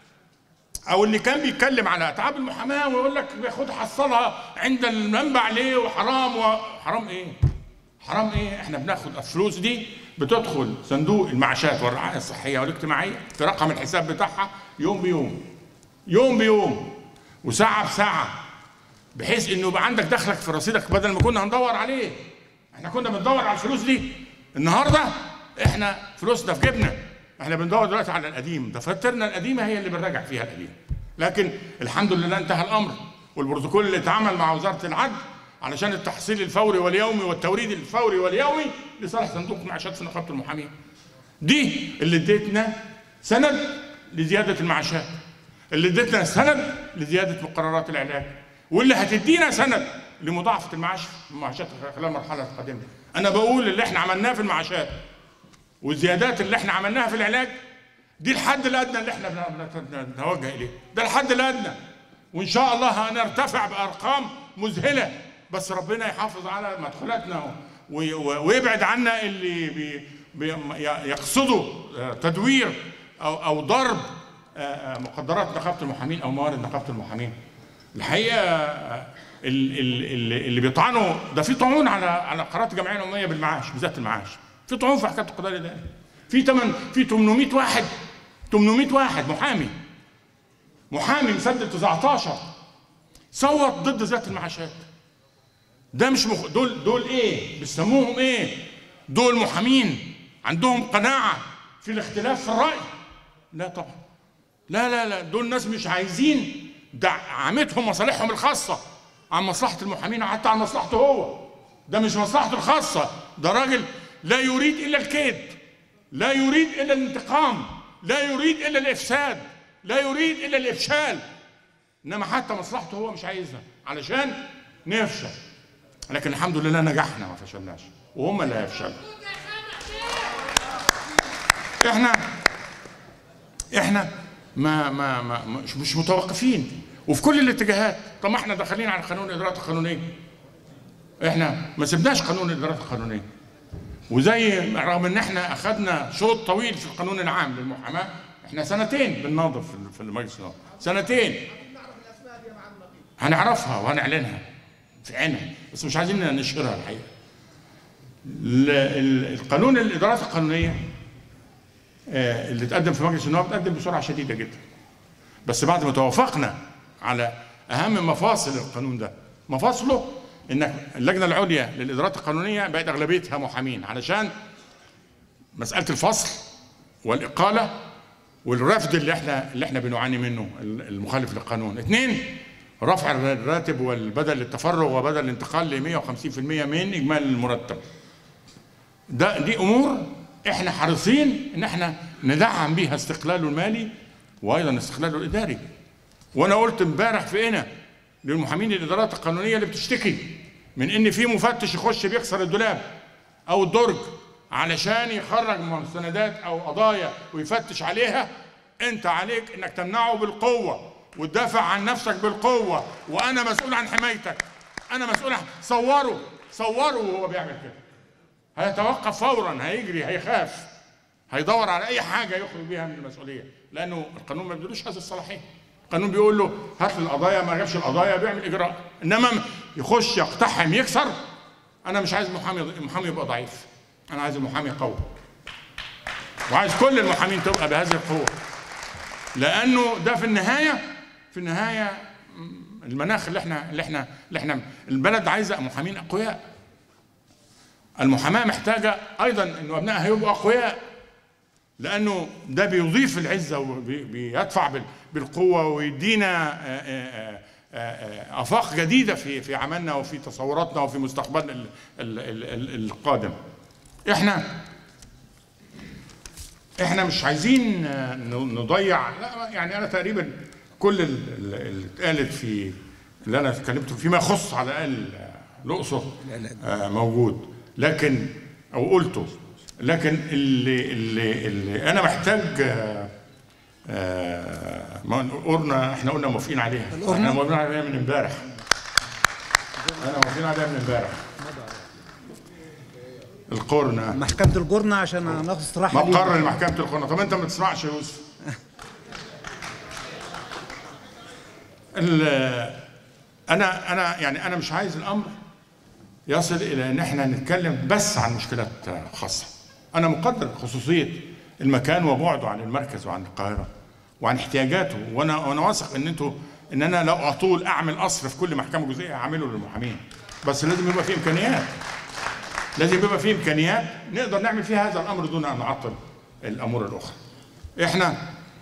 او اللي كان بيتكلم على اتعاب المحاماه ويقول لك بياخد حصلها عند المنبع ليه وحرام وحرام ايه؟ حرام ايه؟ احنا بناخد الفلوس دي بتدخل صندوق المعاشات والرعايه الصحيه والاجتماعيه في رقم الحساب بتاعها يوم بيوم يوم بيوم وساعه بساعه بحيث انه يبقى عندك دخلك في رصيدك بدل ما كنا هندور عليه احنا كنا بندور على الفلوس دي النهارده احنا فلوسنا في جيبنا احنا بندور دلوقتي على القديم دفاترنا القديمه هي اللي بنراجع فيها القديم لكن الحمد لله انتهى الامر والبروتوكول اللي اتعمل مع وزاره العدل علشان التحصيل الفوري واليومي والتوريد الفوري واليومي لصالح صندوق المعاشات في نقابه المحامين دي اللي اديتنا سند لزياده المعاشات اللي اديتنا سند لزياده مقررات العلاج واللي هتدينا سند لمضاعفه المعاش المعاشات خلال المرحله القادمه انا بقول اللي احنا عملناه في المعاشات والزيادات اللي احنا عملناها في العلاج دي الحد الادنى اللي احنا بن- بنتوجه اليه ده الحد الادنى وان شاء الله هنرتفع بارقام مذهله بس ربنا يحافظ على مدخولاتنا وي- ويبعد عنا اللي بي بي يقصدوا آه، تدوير او او ضرب آه، آه، مقدرات نقابه المحامين او موارد نقابه المحامين الحقيقه ال- ال- ال- اللي بيطعنوا ده في طعون على على قرارات الجمعيه العموميه بالمعاش بالذات المعاش في طعون في حكايه القضاء الاداري في تمن في 800 واحد 800 واحد محامي محامي مسدد 19 صوت ضد ذات المعاشات ده مش مخ... دول دول ايه بيسموهم ايه دول محامين عندهم قناعه في الاختلاف في الراي لا طبعا لا لا لا دول ناس مش عايزين دعمتهم مصالحهم الخاصه عن مصلحه المحامين حتى عن مصلحته هو ده مش مصلحته الخاصه ده راجل لا يريد الا الكيد لا يريد الا الانتقام لا يريد الا الافساد لا يريد الا الافشال انما حتى مصلحته هو مش عايزها علشان نفشل لكن الحمد لله نجحنا ما فشلناش وهم اللي هيفشلوا احنا احنا ما ما, ما مش, مش متوقفين وفي كل الاتجاهات طب ما احنا داخلين على قانون الادارات القانونيه احنا ما سبناش قانون الادارات القانونيه وزي رغم ان احنا اخذنا شوط طويل في القانون العام للمحاماه احنا سنتين بنناظر في في المجلس النواب سنتين هنعرفها وهنعلنها في عينها بس مش عايزين نشهرها الحقيقه ال- ال- القانون الادارات القانونيه آه، اللي اتقدم في مجلس النواب اتقدم بسرعه شديده جدا بس بعد ما توافقنا على اهم مفاصل القانون ده مفاصله ان اللجنه العليا للادارات القانونيه بقت اغلبيتها محامين علشان مساله الفصل والاقاله والرفض اللي احنا اللي احنا بنعاني منه المخالف للقانون اثنين رفع الراتب والبدل التفرغ وبدل الانتقال ل 150% من اجمالي المرتب ده دي امور احنا حريصين ان احنا ندعم بيها استقلاله المالي وايضا استقلاله الاداري وانا قلت امبارح في هنا للمحامين الادارات القانونيه اللي بتشتكي من ان في مفتش يخش بيكسر الدولاب او الدرج علشان يخرج مستندات او قضايا ويفتش عليها انت عليك انك تمنعه بالقوه وتدافع عن نفسك بالقوه وانا مسؤول عن حمايتك انا مسؤول عن صوره صوره وهو بيعمل كده هيتوقف فورا هيجري هيخاف هيدور على اي حاجه يخرج بيها من المسؤوليه لانه القانون ما بيدلوش هذه الصلاحيه القانون بيقول له هات لي القضايا ما جابش القضايا بيعمل اجراء انما يخش يقتحم يكسر انا مش عايز محامي المحامي يبقى ضعيف انا عايز المحامي قوي وعايز كل المحامين تبقى بهذه القوه لانه ده في النهايه في النهايه م، المناخ اللي احنا اللي احنا اللي احنا البلد عايزه محامين اقوياء المحاماه محتاجه ايضا انه ابنائها يبقوا اقوياء لانه ده بيضيف العزه وبيدفع بالقوه ويدينا آه، آه، آه، آه، افاق جديده في في عملنا وفي تصوراتنا وفي مستقبلنا ال- ال- ال- ال- القادم. احنا احنا مش عايزين آه، ن- نضيع لا يعني انا تقريبا كل ال- ال- اللي اتقالت في اللي انا اتكلمت فيما يخص على الاقل آه، الاقصر آه، موجود لكن او قلته لكن اللي اللي, اللي انا محتاج آه، آه، ما قلنا احنا قلنا موافقين عليها احنا موافقين عليها من امبارح احنا موافقين عليها من امبارح القرنه محكمة الجرنة عشان ناخد استراحة ليه. مقر لمحكمة القرنة طب انت ما تسمعش يا يوسف ال- انا انا يعني انا مش عايز الامر يصل الى ان احنا نتكلم بس عن مشكلات خاصه انا مقدر خصوصيه المكان وبعده عن المركز وعن القاهره وعن احتياجاته وانا وانا واثق ان انتوا ان انا لو اطول اعمل قصر في كل محكمه جزئيه هعمله للمحامين بس لازم يبقى في امكانيات لازم يبقى في امكانيات نقدر نعمل فيها هذا الامر دون ان نعطل الامور الاخرى احنا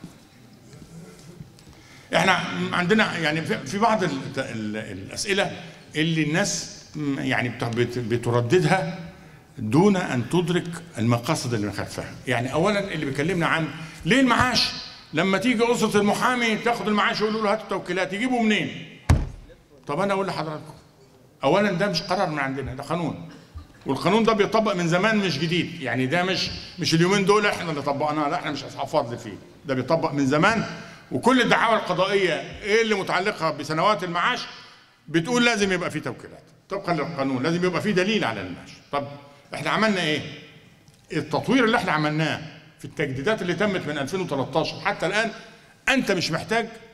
احنا عندنا يعني في في بعض ال ال الاسئله اللي الناس م- يعني بت- بت- بترددها دون ان تدرك المقاصد اللي من خلفها يعني اولا اللي بيكلمنا عن ليه المعاش لما تيجي اسره المحامي تاخد المعاش يقولوا له هات التوكيلات يجيبوا منين طب انا اقول لحضراتكم اولا ده مش قرار من عندنا ده قانون والقانون ده بيطبق من زمان مش جديد يعني ده مش مش اليومين دول احنا اللي طبقناه لا احنا مش اصحاب فضل فيه ده بيطبق من زمان وكل الدعاوى القضائيه ايه اللي متعلقه بسنوات المعاش بتقول لازم يبقى في توكيلات طبقا للقانون لازم يبقى في دليل على المعاش طب احنا عملنا ايه التطوير اللي احنا عملناه في التجديدات اللي تمت من 2013 حتى الان انت مش محتاج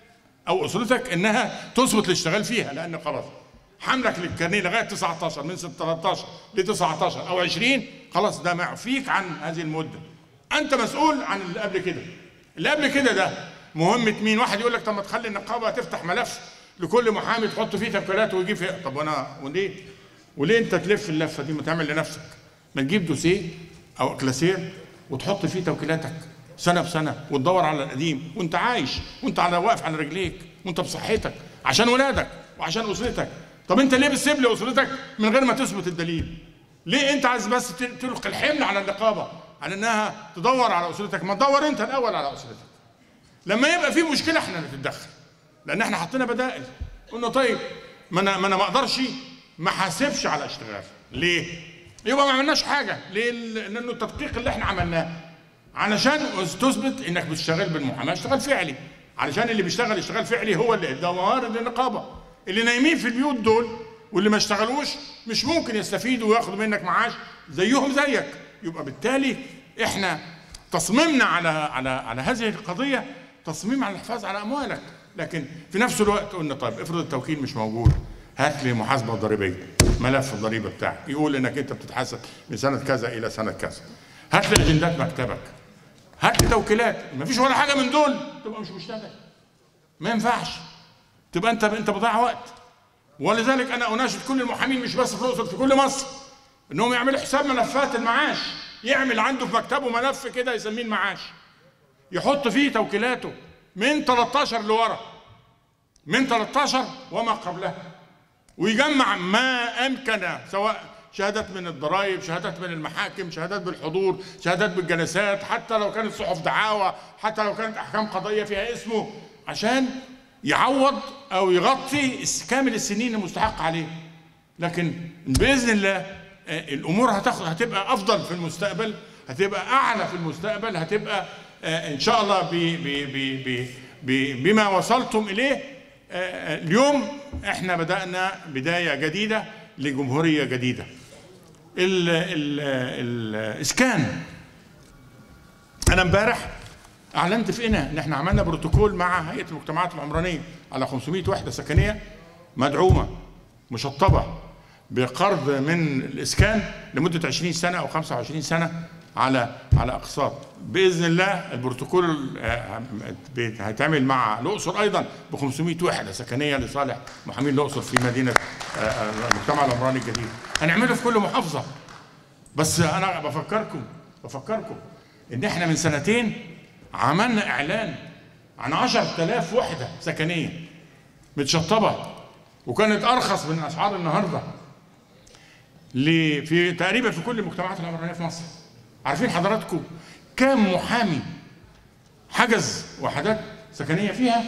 او اسرتك انها تثبت الاشتغال فيها لان خلاص حملك للكارنيه لغايه 19 من 13 ل 19 او 20 خلاص ده معفيك عن هذه المده انت مسؤول عن اللي قبل كده اللي قبل كده ده مهمه مين واحد يقول لك طب ما تخلي النقابه تفتح ملف لكل محامي تحط فيه توكيلات ويجيب فيه طب وانا وليه وليه انت تلف اللفه دي ما تعمل لنفسك ما تجيب دوسيه او كلاسير وتحط فيه توكيلاتك سنه بسنه وتدور على القديم وانت عايش وانت على واقف على رجليك وانت بصحتك عشان ولادك وعشان اسرتك طب انت ليه بتسيب لي اسرتك من غير ما تثبت الدليل ليه انت عايز بس تلقي الحمل على النقابه على انها تدور على اسرتك ما تدور انت الاول على اسرتك لما يبقى في مشكله احنا نتدخل لان احنا حطينا بدائل قلنا طيب ما انا ما انا ما اقدرش ما حاسبش على اشتغال ليه يبقى ما عملناش حاجه ليه لانه التدقيق اللي احنا عملناه علشان تثبت انك بتشتغل بالمحاماه اشتغال فعلي علشان اللي بيشتغل اشتغال فعلي هو اللي ادى موارد للنقابه اللي نايمين في البيوت دول واللي ما اشتغلوش مش ممكن يستفيدوا وياخدوا منك معاش زيهم زيك يبقى بالتالي احنا تصميمنا على على على هذه القضيه تصميم على الحفاظ على اموالك لكن في نفس الوقت قلنا طيب افرض التوكيل مش موجود هات لي محاسبه ضريبيه ملف الضريبه بتاعك يقول انك انت بتتحاسب من سنه كذا الى سنه كذا هات لي اجندات مكتبك هات لي توكيلات ما فيش ولا حاجه من دول تبقى مش مشتغل ما ينفعش تبقى انت انت بضيع وقت ولذلك انا اناشد كل المحامين مش بس في الاقصر في كل مصر انهم يعملوا حساب ملفات المعاش يعمل عنده في مكتبه ملف كده يسميه المعاش يحط فيه توكيلاته من 13 لورا من 13 وما قبلها ويجمع ما امكن سواء شهادات من الضرائب شهادات من المحاكم شهادات بالحضور شهادات بالجلسات حتى لو كانت صحف دعاوى حتى لو كانت احكام قضائيه فيها اسمه عشان يعوض او يغطي كامل السنين المستحق عليه لكن باذن الله الامور هتاخد هتبقى افضل في المستقبل هتبقى اعلى في المستقبل هتبقى ان شاء الله ب ب ب ب بما وصلتم اليه اليوم احنا بدانا بدايه جديده لجمهوريه جديده ال ال الاسكان انا امبارح اعلنت في قنا ان احنا عملنا بروتوكول مع هيئه المجتمعات العمرانيه على 500 وحده سكنيه مدعومه مشطبه بقرض من الاسكان لمده 20 سنه او 25 سنه على على اقساط باذن الله البروتوكول هيتعمل مع الاقصر ايضا ب 500 وحده سكنيه لصالح محامين الاقصر في مدينه المجتمع العمراني الجديد هنعمله في كل محافظه بس انا بفكركم بفكركم ان احنا من سنتين عملنا اعلان عن 10000 وحده سكنيه متشطبه وكانت ارخص من اسعار النهارده في تقريبا في كل المجتمعات العمرانيه في مصر عارفين حضراتكم كام محامي حجز وحدات سكنيه فيها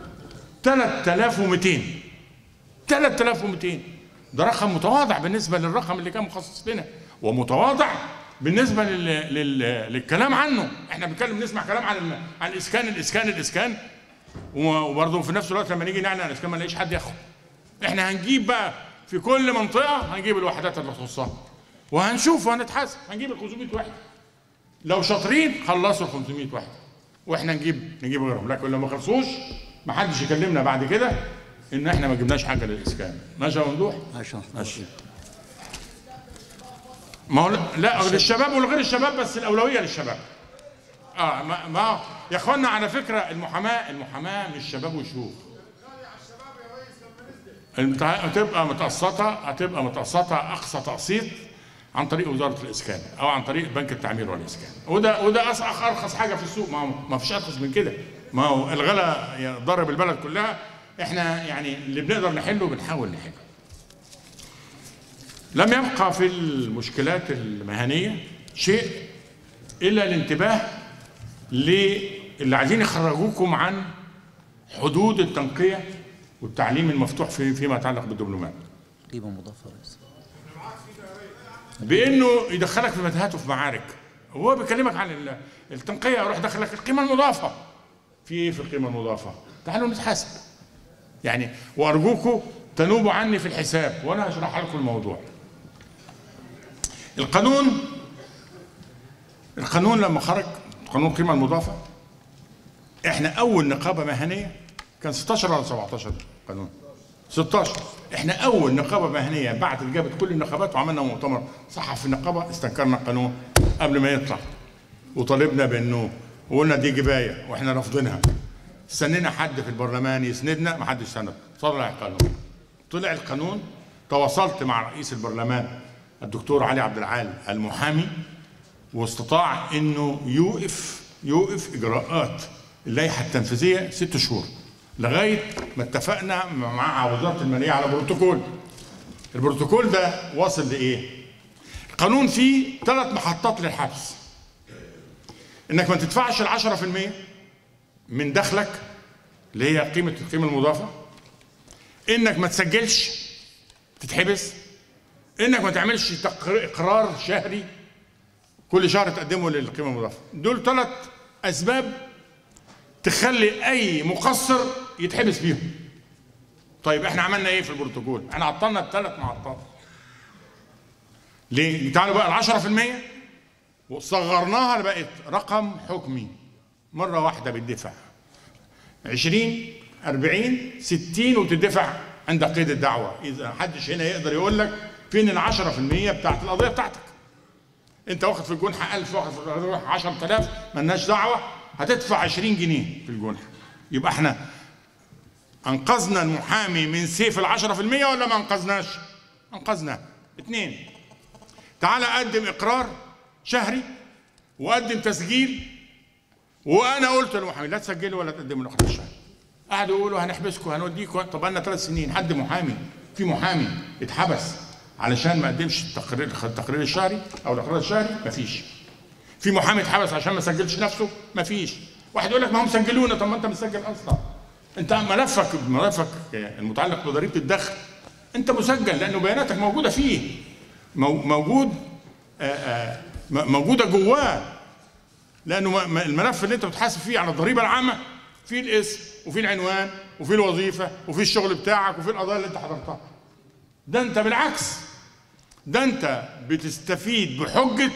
3200 3200 ده رقم متواضع بالنسبه للرقم اللي كان مخصص لنا ومتواضع بالنسبه لل... لل... للكلام عنه احنا بنتكلم نسمع كلام عن عن الاسكان الاسكان الاسكان وبرضه في نفس الوقت لما نيجي نعلن عن الاسكان ما نلاقيش حد ياخد احنا هنجيب بقى في كل منطقه هنجيب الوحدات اللي تخصها وهنشوف وهنتحاسب هنجيب ال 500 وحده لو شاطرين خلصوا ال 500 وحده واحنا نجيب نجيب غيرهم لكن لو ما خلصوش ما حدش يكلمنا بعد كده ان احنا ما جبناش حاجه للاسكان ماشي يا ممدوح ماشي ماشي ما هو لا للشباب ولغير الشباب بس الاولويه للشباب اه ما, ما يا اخوانا على فكره المحاماه المحاماه مش شباب وشيوخ هتبقى متقسطه هتبقى متقسطه اقصى تقسيط عن طريق وزاره الاسكان او عن طريق بنك التعمير والاسكان وده وده ارخص حاجه في السوق ما هو ما فيش ارخص من كده ما هو الغلا ضرب البلد كلها احنا يعني اللي بنقدر نحله بنحاول نحله لم يبقى في المشكلات المهنيه شيء الا الانتباه للي عايزين يخرجوكم عن حدود التنقيه والتعليم المفتوح في فيما يتعلق بالدبلومات قيمه مضافه بس بانه يدخلك في متاهات وفي معارك وهو بيكلمك عن التنقيه يروح دخلك القيمه المضافه في ايه في القيمه المضافه تعالوا نتحاسب يعني وارجوكم تنوبوا عني في الحساب وانا هشرح لكم الموضوع القانون القانون لما خرج قانون القيمه المضافه احنا اول نقابه مهنيه كان 16 ولا 17 قانون 16 احنا اول نقابه مهنيه بعد اللي جابت كل النقابات وعملنا مؤتمر صحفي في النقابه استنكرنا القانون قبل ما يطلع وطالبنا بانه وقلنا دي جبايه واحنا رافضينها استنينا حد في البرلمان يسندنا ما حدش سند طلع القانون طلع القانون تواصلت مع رئيس البرلمان الدكتور علي عبد العال المحامي واستطاع انه يوقف يوقف اجراءات اللائحه التنفيذيه ست شهور لغايه ما اتفقنا مع وزاره الماليه على بروتوكول البروتوكول ده واصل لايه؟ القانون فيه ثلاث محطات للحبس انك ما تدفعش ال 10% من دخلك اللي هي قيمه القيمه المضافه انك ما تسجلش تتحبس انك ما تعملش تقر- اقرار شهري كل شهر تقدمه للقيمه المضافه دول ثلاث اسباب تخلي اي مقصر يتحبس بيهم طيب احنا عملنا ايه في البروتوكول احنا عطلنا الثلاث محطات ليه تعالوا بقى ال 10% وصغرناها بقت رقم حكمي مره واحده بتدفع 20 40 60 وتدفع عند قيد الدعوه اذا محدش هنا يقدر يقول لك فين ال 10% بتاعت القضيه بتاعتك انت واخد في الجنحه 1000 واخد في الجنحه 10000 مالناش دعوه هتدفع 20 جنيه في الجنحه يبقى احنا انقذنا المحامي من سيف ال 10% ولا ما انقذناش؟ انقذناه اثنين تعالى قدم اقرار شهري وقدم تسجيل وانا قلت للمحامي لا تسجلوا ولا تقدموا الاقرار الشهري قعدوا يقولوا هنحبسكم هنوديكم طب بقى لنا ثلاث سنين حد محامي في محامي اتحبس علشان ما قدمش التقرير التقرير الشهري او الاقرار الشهري مفيش في محامي اتحبس عشان ما سجلش نفسه مفيش واحد يقول لك ما هم سجلونا طب ما انت مسجل اصلا انت ملفك ملفك المتعلق بضريبه الدخل انت مسجل لانه بياناتك موجوده فيه مو- موجود آآ آآ م- موجوده جواه لانه م- م- الملف اللي انت بتحاسب فيه على الضريبه العامه فيه الاسم وفيه العنوان وفيه الوظيفه وفيه الشغل بتاعك وفيه القضايا اللي انت حضرتها ده انت بالعكس ده انت بتستفيد بحجه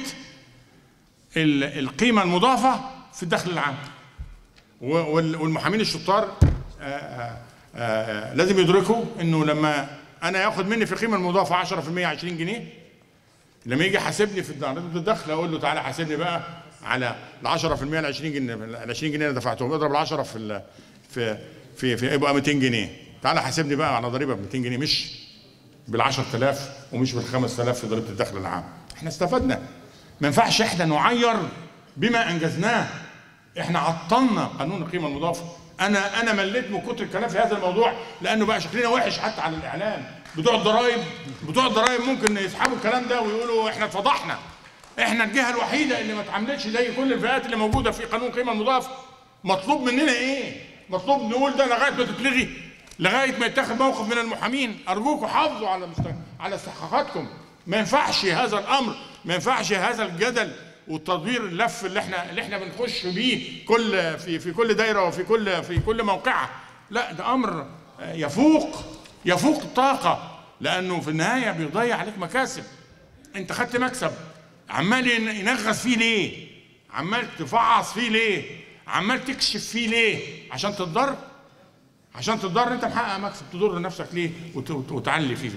ال- القيمه المضافه في الدخل العام و- وال- والمحامين الشطار آه، آه، آه، لازم يدركوا انه لما انا ياخد مني في القيمه المضافه 10% 20 جنيه لما يجي يحاسبني في ضريبه الدخل اقول له تعالى حاسبني بقى على ال 10% ال 20 جنيه ال 20 جنيه اللي دفعتهم اضرب ال 10 في ال- في في في يبقى 200 جنيه تعالى حاسبني بقى على ضريبه ب 200 جنيه مش بال 10000 ومش بال 5000 في ضريبه الدخل العام احنا استفدنا ما ينفعش احنا نعير بما انجزناه احنا عطلنا قانون القيمه المضافه انا انا مليت من كتر الكلام في هذا الموضوع لانه بقى شكلنا وحش حتى على الاعلام بتوع الضرايب بتوع الضرايب ممكن يسحبوا الكلام ده ويقولوا احنا اتفضحنا احنا الجهه الوحيده اللي ما اتعاملتش زي كل الفئات اللي موجوده في قانون القيمه المضافه مطلوب مننا ايه مطلوب نقول ده لغايه ما تتلغي لغايه ما يتخذ موقف من المحامين ارجوكم حافظوا على مست... على استحقاقاتكم ما ينفعش هذا الامر ما ينفعش هذا الجدل والتدوير اللف اللي احنا اللي احنا بنخش بيه كل في في كل دايره وفي كل في كل موقعه لا ده امر آه، يفوق يفوق الطاقه لانه في النهايه بيضيع عليك مكاسب انت خدت مكسب عمال ين- ينغص فيه ليه عمال تفعص فيه ليه عمال تكشف فيه ليه عشان تتضر عشان تتضر انت محقق مكسب تضر نفسك ليه وت- وت- وتعلي فيه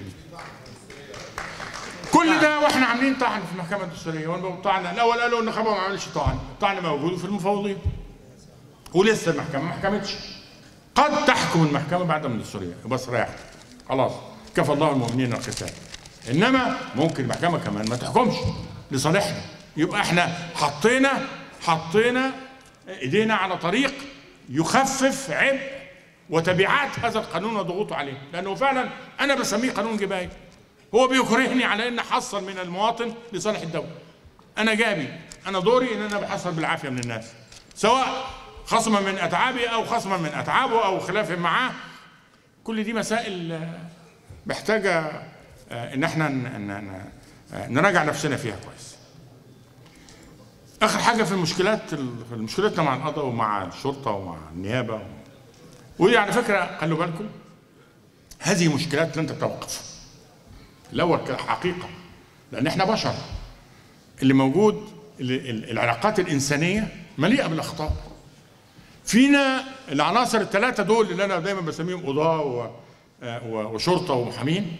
كل ده واحنا عاملين طعن في المحكمه الدستوريه والطعن الاول قالوا النقابه ما عملش طعن الطعن موجود في المفوضين ولسه المحكمه ما حكمتش قد تحكم المحكمه بعد من الدستوريه بس ريحت خلاص كفى الله المؤمنين القتال انما ممكن المحكمه كمان ما تحكمش لصالحنا يبقى احنا حطينا حطينا ايدينا على طريق يخفف عبء وتبعات هذا القانون وضغوطه عليه لانه فعلا انا بسميه قانون جبايه هو بيكرهني على ان احصل من المواطن لصالح الدوله انا جابي انا دوري ان انا بحصل بالعافيه من الناس سواء خصما من اتعابي او خصما من اتعابه او خلاف معاه كل دي مسائل آه، محتاجه آه، ان احنا ن- ن- ن- آه، نراجع نفسنا فيها كويس اخر حاجه في المشكلات ال- في مشكلتنا مع القضاء ومع الشرطه ومع النيابه ودي على فكره خلوا بالكم هذه مشكلات لن تتوقف الاول كحقيقه لان احنا بشر اللي موجود ال- ال- العلاقات الانسانيه مليئه بالاخطاء فينا العناصر الثلاثه دول اللي انا دايما بسميهم قضاه و- آه، و- وشرطه ومحامين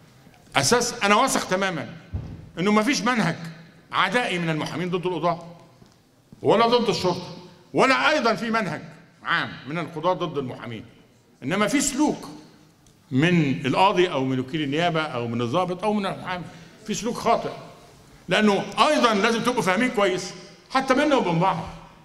اساس انا واثق تماما انه ما فيش منهج عدائي من المحامين ضد القضاه ولا ضد الشرطه ولا ايضا في منهج عام من القضاه ضد المحامين انما في سلوك من القاضي او من وكيل النيابه او من الضابط او من المحامي في سلوك خاطئ لانه ايضا لازم تبقوا فاهمين كويس حتى بيننا وبين بعض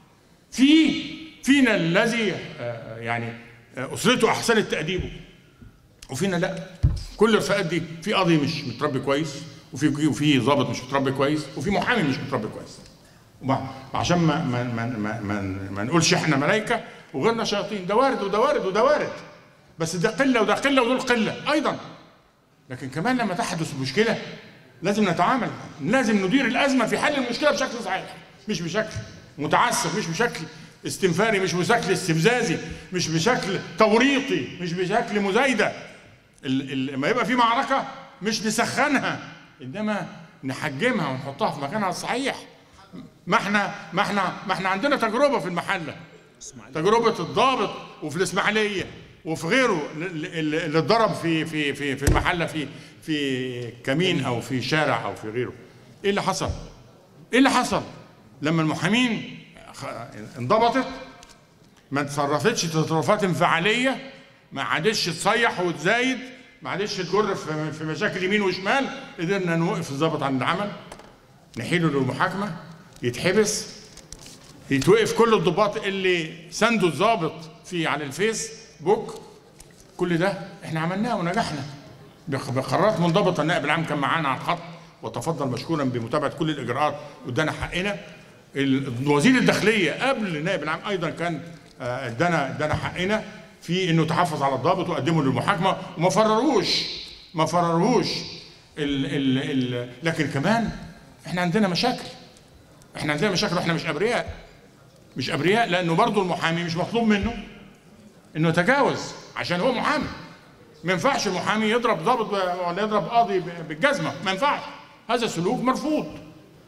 في فينا الذي آه، يعني آه، اسرته احسنت تاديبه وفينا لا كل الفئات دي في قاضي مش متربي كويس وفي وفي ضابط مش متربي كويس وفي محامي مش متربي كويس وبع- عشان ما ما ما ما, ما, ما نقولش احنا ملائكه وغيرنا شياطين ده وارد وده وارد وده وارد بس ده قله وده قله ودول قله ايضا لكن كمان لما تحدث مشكله لازم نتعامل لازم ندير الازمه في حل المشكله بشكل صحيح مش بشكل متعسف مش بشكل استنفاري مش بشكل استفزازي مش بشكل توريطي مش بشكل مزايده ال- ال- لما يبقى في معركه مش نسخنها انما نحجمها ونحطها في مكانها الصحيح ما احنا ما احنا ما احنا عندنا تجربه في المحله تجربه الضابط وفي الاسماعيليه وفي غيره اللي اللي اتضرب في في في في المحله في في كمين او في شارع او في غيره ايه اللي حصل ايه اللي حصل لما المحامين خ- انضبطت ما تصرفتش تصرفات انفعاليه ما عادش تصيح وتزايد ما عادش تجر في في مشاكل يمين وشمال قدرنا نوقف الضابط عن العمل نحيله للمحاكمه يتحبس يتوقف كل الضباط اللي ساندوا الضابط في على الفيس بوك كل ده احنا عملناه ونجحنا بق- بقرارات منضبطه النائب العام كان معانا على الخط وتفضل مشكورا بمتابعه كل الاجراءات وادانا حقنا ال- وزير الداخليه قبل النائب العام ايضا كان آه، ادانا ادانا حقنا في انه تحفظ على الضابط وقدمه للمحاكمه وما فرروش ما فرروش ال ال ال لكن كمان احنا عندنا مشاكل احنا عندنا مشاكل واحنا مش ابرياء مش ابرياء لانه برضه المحامي مش مطلوب منه انه يتجاوز عشان هو محامي ما ينفعش المحامي يضرب ضابط ب- ولا يضرب قاضي ب- بالجزمه ما ينفعش هذا سلوك مرفوض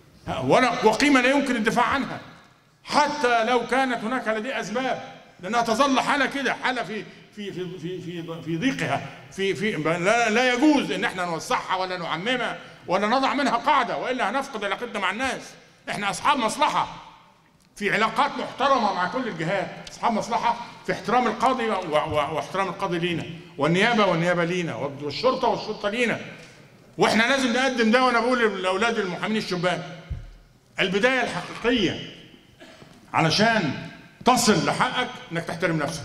ولا وقيمه لا يمكن الدفاع عنها حتى لو كانت هناك لديه اسباب لانها تظل حاله كده حاله في في في في في, في ضيقها في في لا, لا يجوز ان احنا نوسعها ولا نعممها ولا نضع منها قاعده والا هنفقد علاقتنا مع الناس احنا اصحاب مصلحه في علاقات محترمه مع كل الجهات اصحاب مصلحه في احترام القاضي و- و- واحترام القاضي لينا والنيابه والنيابه لينا والشرطه والشرطه لينا واحنا لازم نقدم ده وانا بقول لاولاد المحامين الشبان البدايه الحقيقيه علشان تصل لحقك انك تحترم نفسك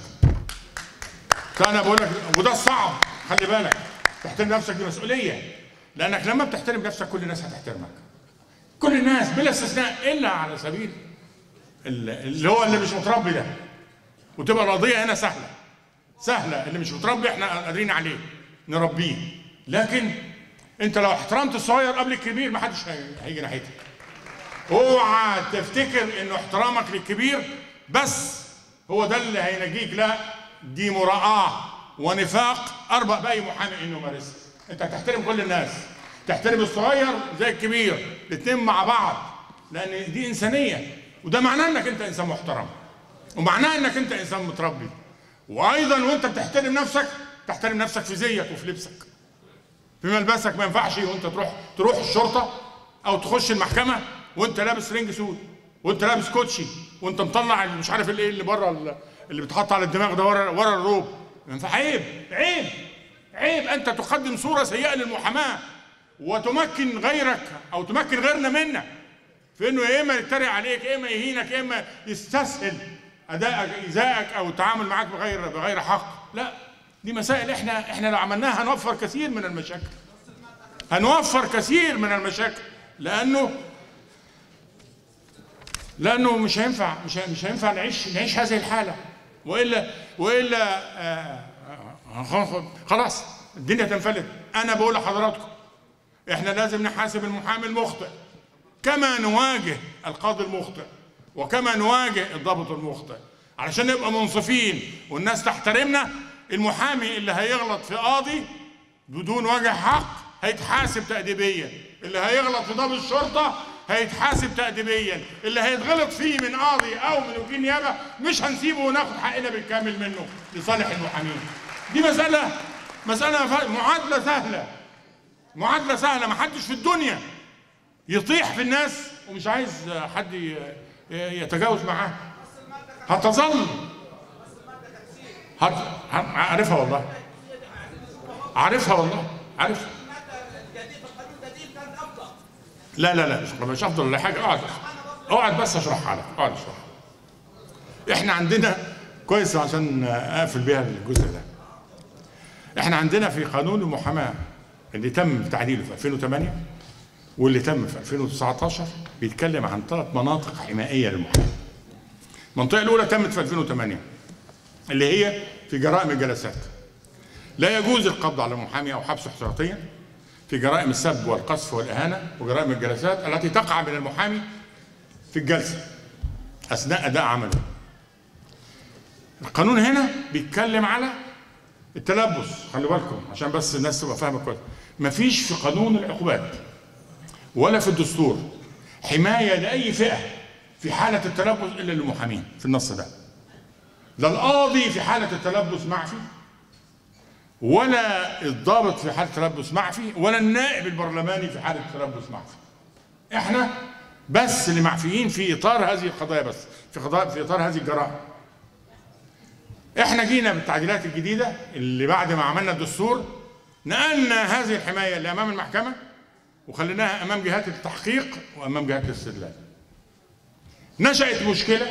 فانا بقول لك وده الصعب خلي بالك تحترم نفسك دي مسؤوليه لانك لما بتحترم نفسك كل الناس هتحترمك كل الناس بلا استثناء الا على سبيل ال- اللي هو اللي مش متربي ده وتبقى القضيه هنا سهله سهله اللي مش متربي احنا قادرين عليه نربيه لكن انت لو احترمت الصغير قبل الكبير ما حدش هي- هيجي ناحيتك اوعى تفتكر انه احترامك للكبير بس هو ده اللي هينجيك لا دي مراءة ونفاق اربق باي محامي انه يمارسها انت هتحترم كل الناس تحترم الصغير زي الكبير الاثنين مع بعض لان دي انسانيه وده معناه انك انت انسان محترم ومعناه انك انت انسان متربي وايضا وانت بتحترم نفسك تحترم نفسك في زيك وفي لبسك في ملبسك ما ينفعش وانت تروح تروح الشرطه او تخش المحكمه وانت لابس رينج سود وانت لابس كوتشي وانت مطلع اللي مش عارف الايه اللي بره ال- اللي بيتحط على الدماغ ده ورا ورا الروب ما ينفع عيب عيب عيب انت تقدم صوره سيئه للمحاماه وتمكن غيرك او تمكن غيرنا منك في انه يا اما يتريق عليك يا اما يهينك يا اما يستسهل ادائك ايذائك او التعامل معاك بغير بغير حق لا دي مسائل احنا احنا لو عملناها هنوفر كثير من المشاكل هنوفر كثير من المشاكل لانه لانه مش هينفع مش هي- مش هينفع نعيش نعيش هذه الحاله والا والا آه آه خلاص الدنيا تنفلت انا بقول لحضراتكم احنا لازم نحاسب المحامي المخطئ كما نواجه القاضي المخطئ وكما نواجه الضابط المخطئ علشان نبقى منصفين والناس تحترمنا المحامي اللي هيغلط في قاضي بدون وجه حق هيتحاسب تأديبيا اللي هيغلط في ضابط الشرطة هيتحاسب تأديبيا اللي هيتغلط فيه من قاضي او من وكيل نيابه مش هنسيبه وناخد حقنا بالكامل منه لصالح المحامين دي مساله مساله ف- معادله سهله معادله سهله ما حدش في الدنيا يطيح في الناس ومش عايز حد ي- يتجاوز معاه هتظل هت... ه- عارفها والله عارفها والله عارفها لا لا لا مش مش افضل ولا حاجه اقعد اقعد بس اشرحها لك اقعد اشرحها احنا عندنا كويس عشان اقفل بيها الجزء ده احنا عندنا في قانون المحاماه اللي تم تعديله في 2008 واللي تم في 2019 بيتكلم عن ثلاث مناطق حمائيه للمحاماه المنطقه الاولى تمت في 2008 اللي هي في جرائم الجلسات لا يجوز القبض على المحامي او حبسه احتياطيا في جرائم السب والقذف والاهانه وجرائم الجلسات التي تقع من المحامي في الجلسه اثناء اداء عمله. القانون هنا بيتكلم على التلبس خلي بالكم عشان بس الناس تبقى فاهمه كويس مفيش في قانون العقوبات ولا في الدستور حمايه لاي فئه في حاله التلبس الا للمحامين في النص ده لا القاضي في حاله التلبس معفي ولا الضابط في حاله تلبس معفي ولا النائب البرلماني في حاله تلبس معفي احنا بس اللي معفيين في اطار هذه القضايا بس في قضايا في اطار هذه الجرائم احنا جينا بالتعديلات الجديده اللي بعد ما عملنا الدستور نقلنا هذه الحمايه اللي امام المحكمه وخليناها امام جهات التحقيق وامام جهات الاستدلال نشأت مشكله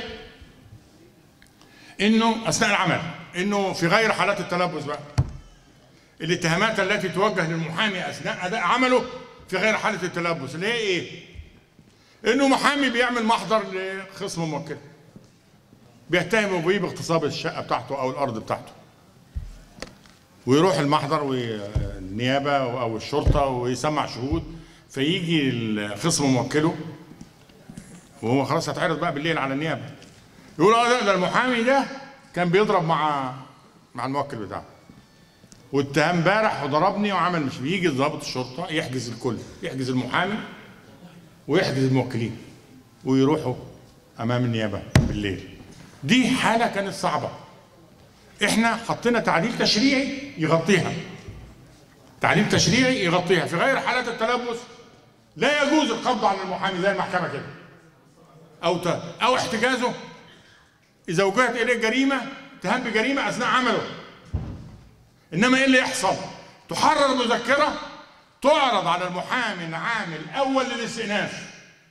انه اثناء العمل انه في غير حالات التلبس بقى الاتهامات التي توجه للمحامي اثناء اداء عمله في غير حاله التلبس اللي هي ايه؟ انه محامي بيعمل محضر لخصم موكل بيتهموا بيه باغتصاب الشقه بتاعته او الارض بتاعته ويروح المحضر والنيابه او الشرطه ويسمع شهود فيجي خصم موكله وهو خلاص هيتعرض بقى بالليل على النيابه يقول اه ده ده المحامي ده كان بيضرب مع مع الموكل بتاعه واتهام امبارح وضربني وعمل مش بيجي ضابط الشرطه يحجز الكل يحجز المحامي ويحجز الموكلين ويروحوا امام النيابه بالليل دي حاله كانت صعبه احنا حطينا تعديل تشريعي يغطيها تعديل تشريعي يغطيها في غير حالات التلبس لا يجوز القبض على المحامي زي المحكمه كده او ت... او احتجازه اذا وجهت اليه جريمه اتهام بجريمه اثناء عمله انما ايه اللي يحصل تحرر مذكره تعرض على المحامي العام الاول للاستئناف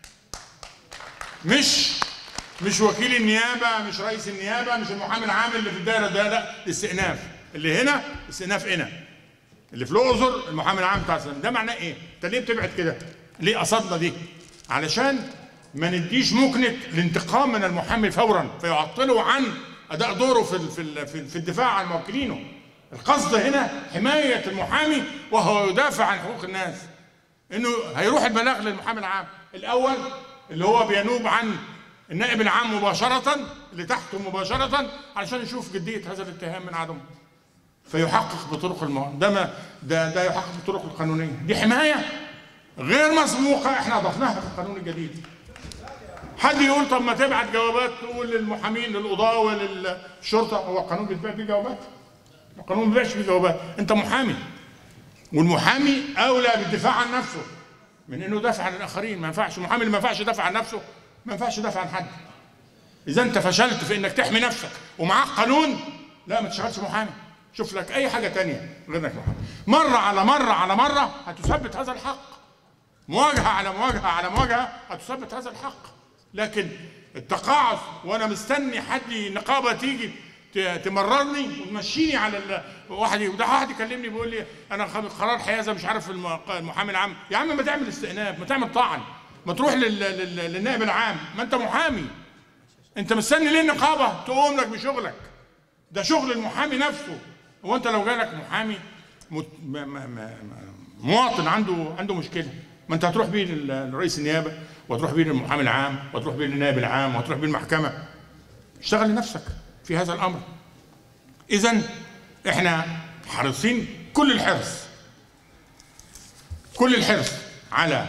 مش مش وكيل النيابه مش رئيس النيابه مش المحامي العام اللي في الدائره ده لا الاستئناف اللي هنا استئناف هنا اللي في الاقصر المحامي العام بتاع السنة. ده معناه ايه انت ليه بتبعد كده ليه قصدنا دي علشان ما نديش مكنه الانتقام من المحامي فورا فيعطله عن اداء دوره في في في, في الدفاع عن موكلينه القصد هنا حمايه المحامي وهو يدافع عن حقوق الناس انه هيروح البلاغ للمحامي العام الاول اللي هو بينوب عن النائب العام مباشرة اللي تحته مباشرة علشان يشوف جدية هذا الاتهام من عدمه فيحقق بطرق الم... ده ما ده ده يحقق بالطرق القانونية دي حماية غير مسبوقة احنا اضفناها في القانون الجديد حد يقول طب ما تبعت جوابات تقول للمحامين للقضاة وللشرطة هو القانون بيتباع فيه جوابات القانون ما بيبيعش فيه جوابات انت محامي والمحامي اولى بالدفاع عن نفسه من انه يدافع عن الاخرين ما ينفعش المحامي اللي ما ينفعش يدافع عن نفسه ما ينفعش يدافع عن حد اذا انت فشلت في انك تحمي نفسك ومعاك قانون لا ما تشتغلش محامي شوف لك اي حاجه تانية غير انك محامي مره على مره على مره هتثبت هذا الحق مواجهه على مواجهه على مواجهه هتثبت هذا الحق لكن التقاعس وانا مستني حد نقابه تيجي تمررني وتمشيني على ال... واحد وده واحد يكلمني بيقول لي انا قرار حيازه مش عارف المحامي العام يا عم ما تعمل استئناف ما تعمل طعن ما تروح لل... لل... للنائب العام ما انت محامي انت مستني ليه النقابه تقوم لك بشغلك ده شغل المحامي نفسه هو انت لو جالك محامي مت... م... م... م... مواطن عنده عنده مشكله ما انت هتروح بيه لرئيس النيابه وتروح بيه للمحامي العام وتروح بيه للنائب العام وتروح بيه المحكمه اشتغل لنفسك في هذا الامر اذا احنا حريصين كل الحرص كل الحرص على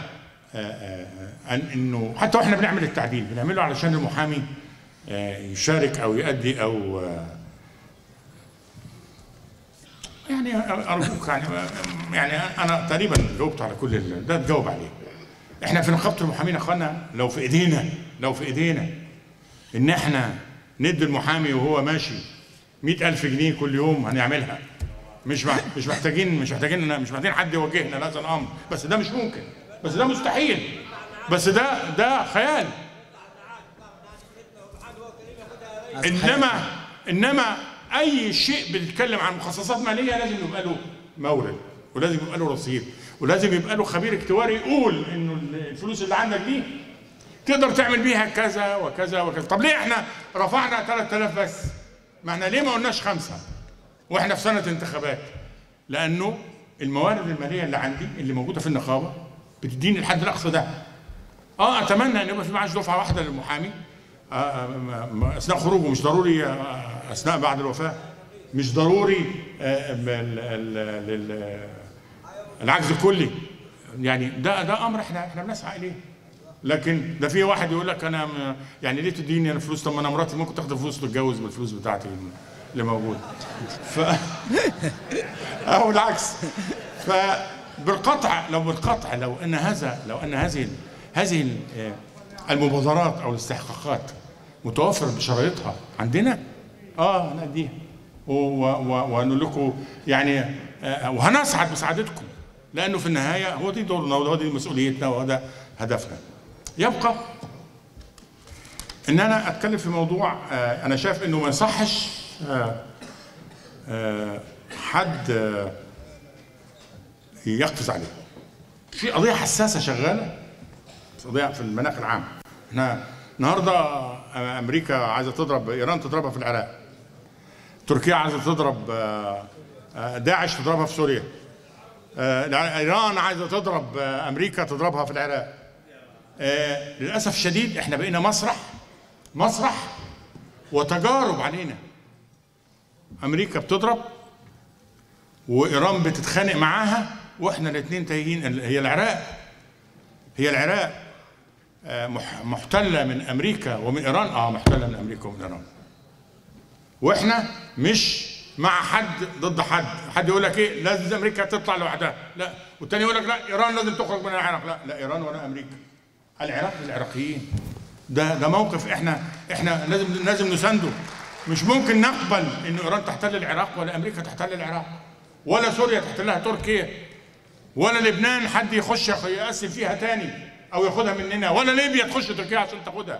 آه، آه، أن- انه حتى واحنا بنعمل التعديل بنعمله علشان المحامي آه، يشارك او يؤدي او آه، يعني ارجوك يعني يعني انا تقريبا جاوبت على كل ال- ده تجاوب عليه احنا في نقابه المحامين يا اخوانا لو في ايدينا لو في ايدينا ان احنا ندي المحامي وهو ماشي مئة ألف جنيه كل يوم هنعملها مش مع مش محتاجين مش محتاجين مش محتاجين حد يوجهنا لهذا الامر بس ده مش ممكن بس ده مستحيل بس ده ده خيال انما انما اي شيء بنتكلم عن مخصصات ماليه لازم يبقى له مورد ولازم يبقى له رصيد ولازم يبقى له خبير اكتواري يقول انه الفلوس اللي عندك دي تقدر تعمل بيها كذا وكذا وكذا طب ليه احنا رفعنا 3000 بس ما احنا ليه ما قلناش خمسه واحنا في سنه انتخابات لانه الموارد الماليه اللي عندي اللي موجوده في النقابه بتديني الحد الاقصى ده اه اتمنى ان يبقى في معاش دفعه واحده للمحامي آه، آه، ما- ما- اثناء خروجه مش ضروري آه، اثناء بعد الوفاه مش ضروري آه، ال- ال- لل- العجز الكلي يعني ده ده امر احنا احنا بنسعى اليه لكن ده في واحد يقول لك انا م- يعني ليه تديني انا فلوس طب ما انا مراتي ممكن تاخد الفلوس وتتجوز بالفلوس بتاعتي اللي موجوده ف او العكس فبالقطع لو بالقطع لو ان هذا لو ان هذه هذه ال- آه، المبادرات او الاستحقاقات متوفر بشرايطها عندنا اه نديها و- و- و- ونقول لكم يعني آه، وهنسعد بسعادتكم لانه في النهايه هو دي دورنا وهو دي مسؤوليتنا وهذا هدفنا يبقى ان انا اتكلم في موضوع آه، انا شايف انه ما يصحش آه، آه، حد آه، يقفز عليه في قضيه حساسه شغاله قضيه في المناخ العام احنا النهارده آه، امريكا عايزه تضرب ايران تضربها في العراق تركيا عايزه تضرب آه، آه، داعش تضربها في سوريا آه، ايران عايزه تضرب آه، امريكا تضربها في العراق آه، للاسف الشديد احنا بقينا مسرح مسرح وتجارب علينا امريكا بتضرب وايران بتتخانق معاها واحنا الاثنين تايهين هي العراق هي العراق آه، مح- محتله من امريكا ومن ايران اه محتله من امريكا ومن ايران واحنا مش مع حد ضد حد حد يقول لك ايه لازم امريكا تطلع لوحدها لا والتاني يقول لك لا ايران لازم تخرج من العراق لا لا ايران ولا امريكا العراق للعراقيين ده ده موقف احنا احنا لازم لازم نسانده مش ممكن نقبل ان ايران تحتل العراق ولا امريكا تحتل العراق ولا سوريا تحتلها تركيا ولا لبنان حد يخش يقسم فيها تاني او ياخدها مننا ولا ليبيا تخش تركيا عشان تاخدها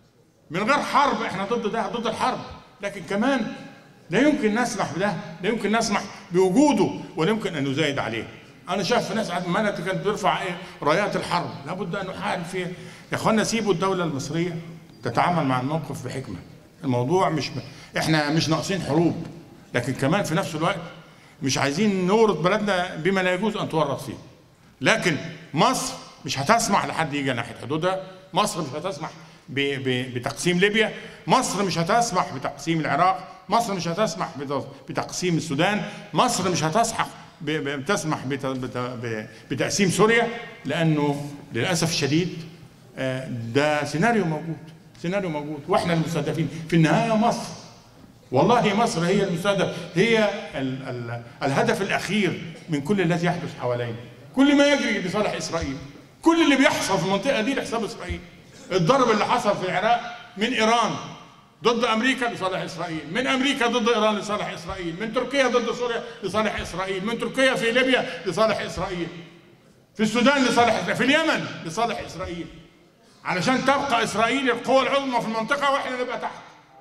من غير حرب احنا ضد ده ضد الحرب لكن كمان لا يمكن نسمح بده لا يمكن نسمح بوجوده ولا يمكن ان نزايد عليه انا شايف ناس عماله كانت بترفع ايه رايات الحرب لابد ان نحارب فيها يا اخوانا سيبوا الدوله المصريه تتعامل مع الموقف بحكمه الموضوع مش احنا مش ناقصين حروب لكن كمان في نفس الوقت مش عايزين نورط بلدنا بما لا يجوز ان تورط فيه لكن مصر مش هتسمح لحد يجي ناحيه حدودها مصر مش هتسمح ب- ب- بتقسيم ليبيا مصر مش هتسمح بتقسيم العراق مصر مش هتسمح بت- بتقسيم السودان مصر مش هتسمح ب- ب- بتسمح بت- بت- ب- بتقسيم سوريا لانه للاسف الشديد آه، ده سيناريو موجود سيناريو موجود واحنا المستهدفين في النهايه مصر والله مصر هي المستهدف هي ال ال الهدف الاخير من كل الذي يحدث حوالينا كل ما يجري لصالح اسرائيل كل اللي بيحصل في المنطقه دي لحساب اسرائيل الضرب اللي حصل في العراق من ايران ضد امريكا لصالح اسرائيل من امريكا ضد ايران لصالح اسرائيل من تركيا ضد سوريا لصالح اسرائيل من تركيا في ليبيا لصالح اسرائيل في السودان لصالح إسرائيل في اليمن لصالح اسرائيل علشان تبقى اسرائيل القوة العظمى في المنطقة واحنا نبقى تحت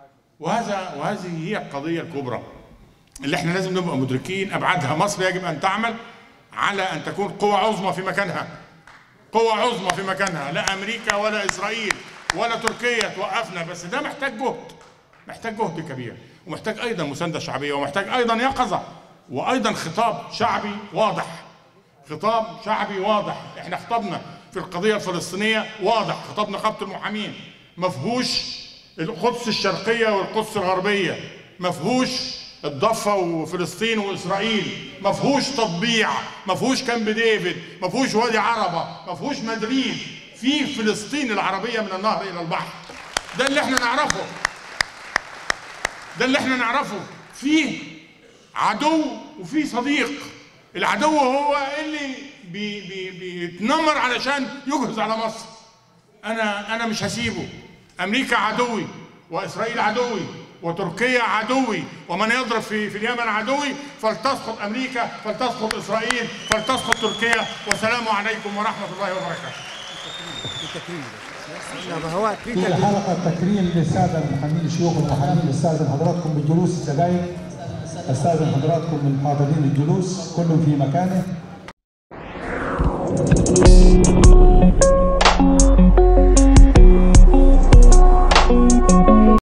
وهذا وهذه هي القضية الكبرى اللي احنا لازم نبقى مدركين ابعادها مصر يجب ان تعمل على ان تكون قوة عظمى في مكانها قوة عظمى في مكانها لا امريكا ولا اسرائيل ولا تركيا توقفنا بس ده محتاج جهد محتاج جهد كبير ومحتاج ايضا مساندة شعبية ومحتاج ايضا يقظة وايضا خطاب شعبي واضح خطاب شعبي واضح احنا خطابنا في القضية الفلسطينية واضح خطاب نقابة المحامين مفهوش القدس الشرقية والقدس الغربية مفهوش الضفه وفلسطين واسرائيل ما فيهوش تطبيع ما فيهوش كامب ديفيد ما فيهوش وادي عربه ما فيهوش مدريد في فلسطين العربيه من النهر الى البحر ده اللي احنا نعرفه ده اللي احنا نعرفه فيه عدو وفيه صديق العدو هو اللي بي بي بيتنمر علشان يجهز على مصر انا انا مش هسيبه امريكا عدوي واسرائيل عدوي وتركيا عدوي ومن يضرب في في اليمن عدوي فلتسقط امريكا فلتسقط اسرائيل فلتسقط تركيا والسلام عليكم ورحمه الله وبركاته في حلقة تكريم للسادة المحامين الشيوخ المحامين استاذن حضراتكم بالجلوس دقائق استاذن حضراتكم من الحاضرين الجلوس كل في مكانه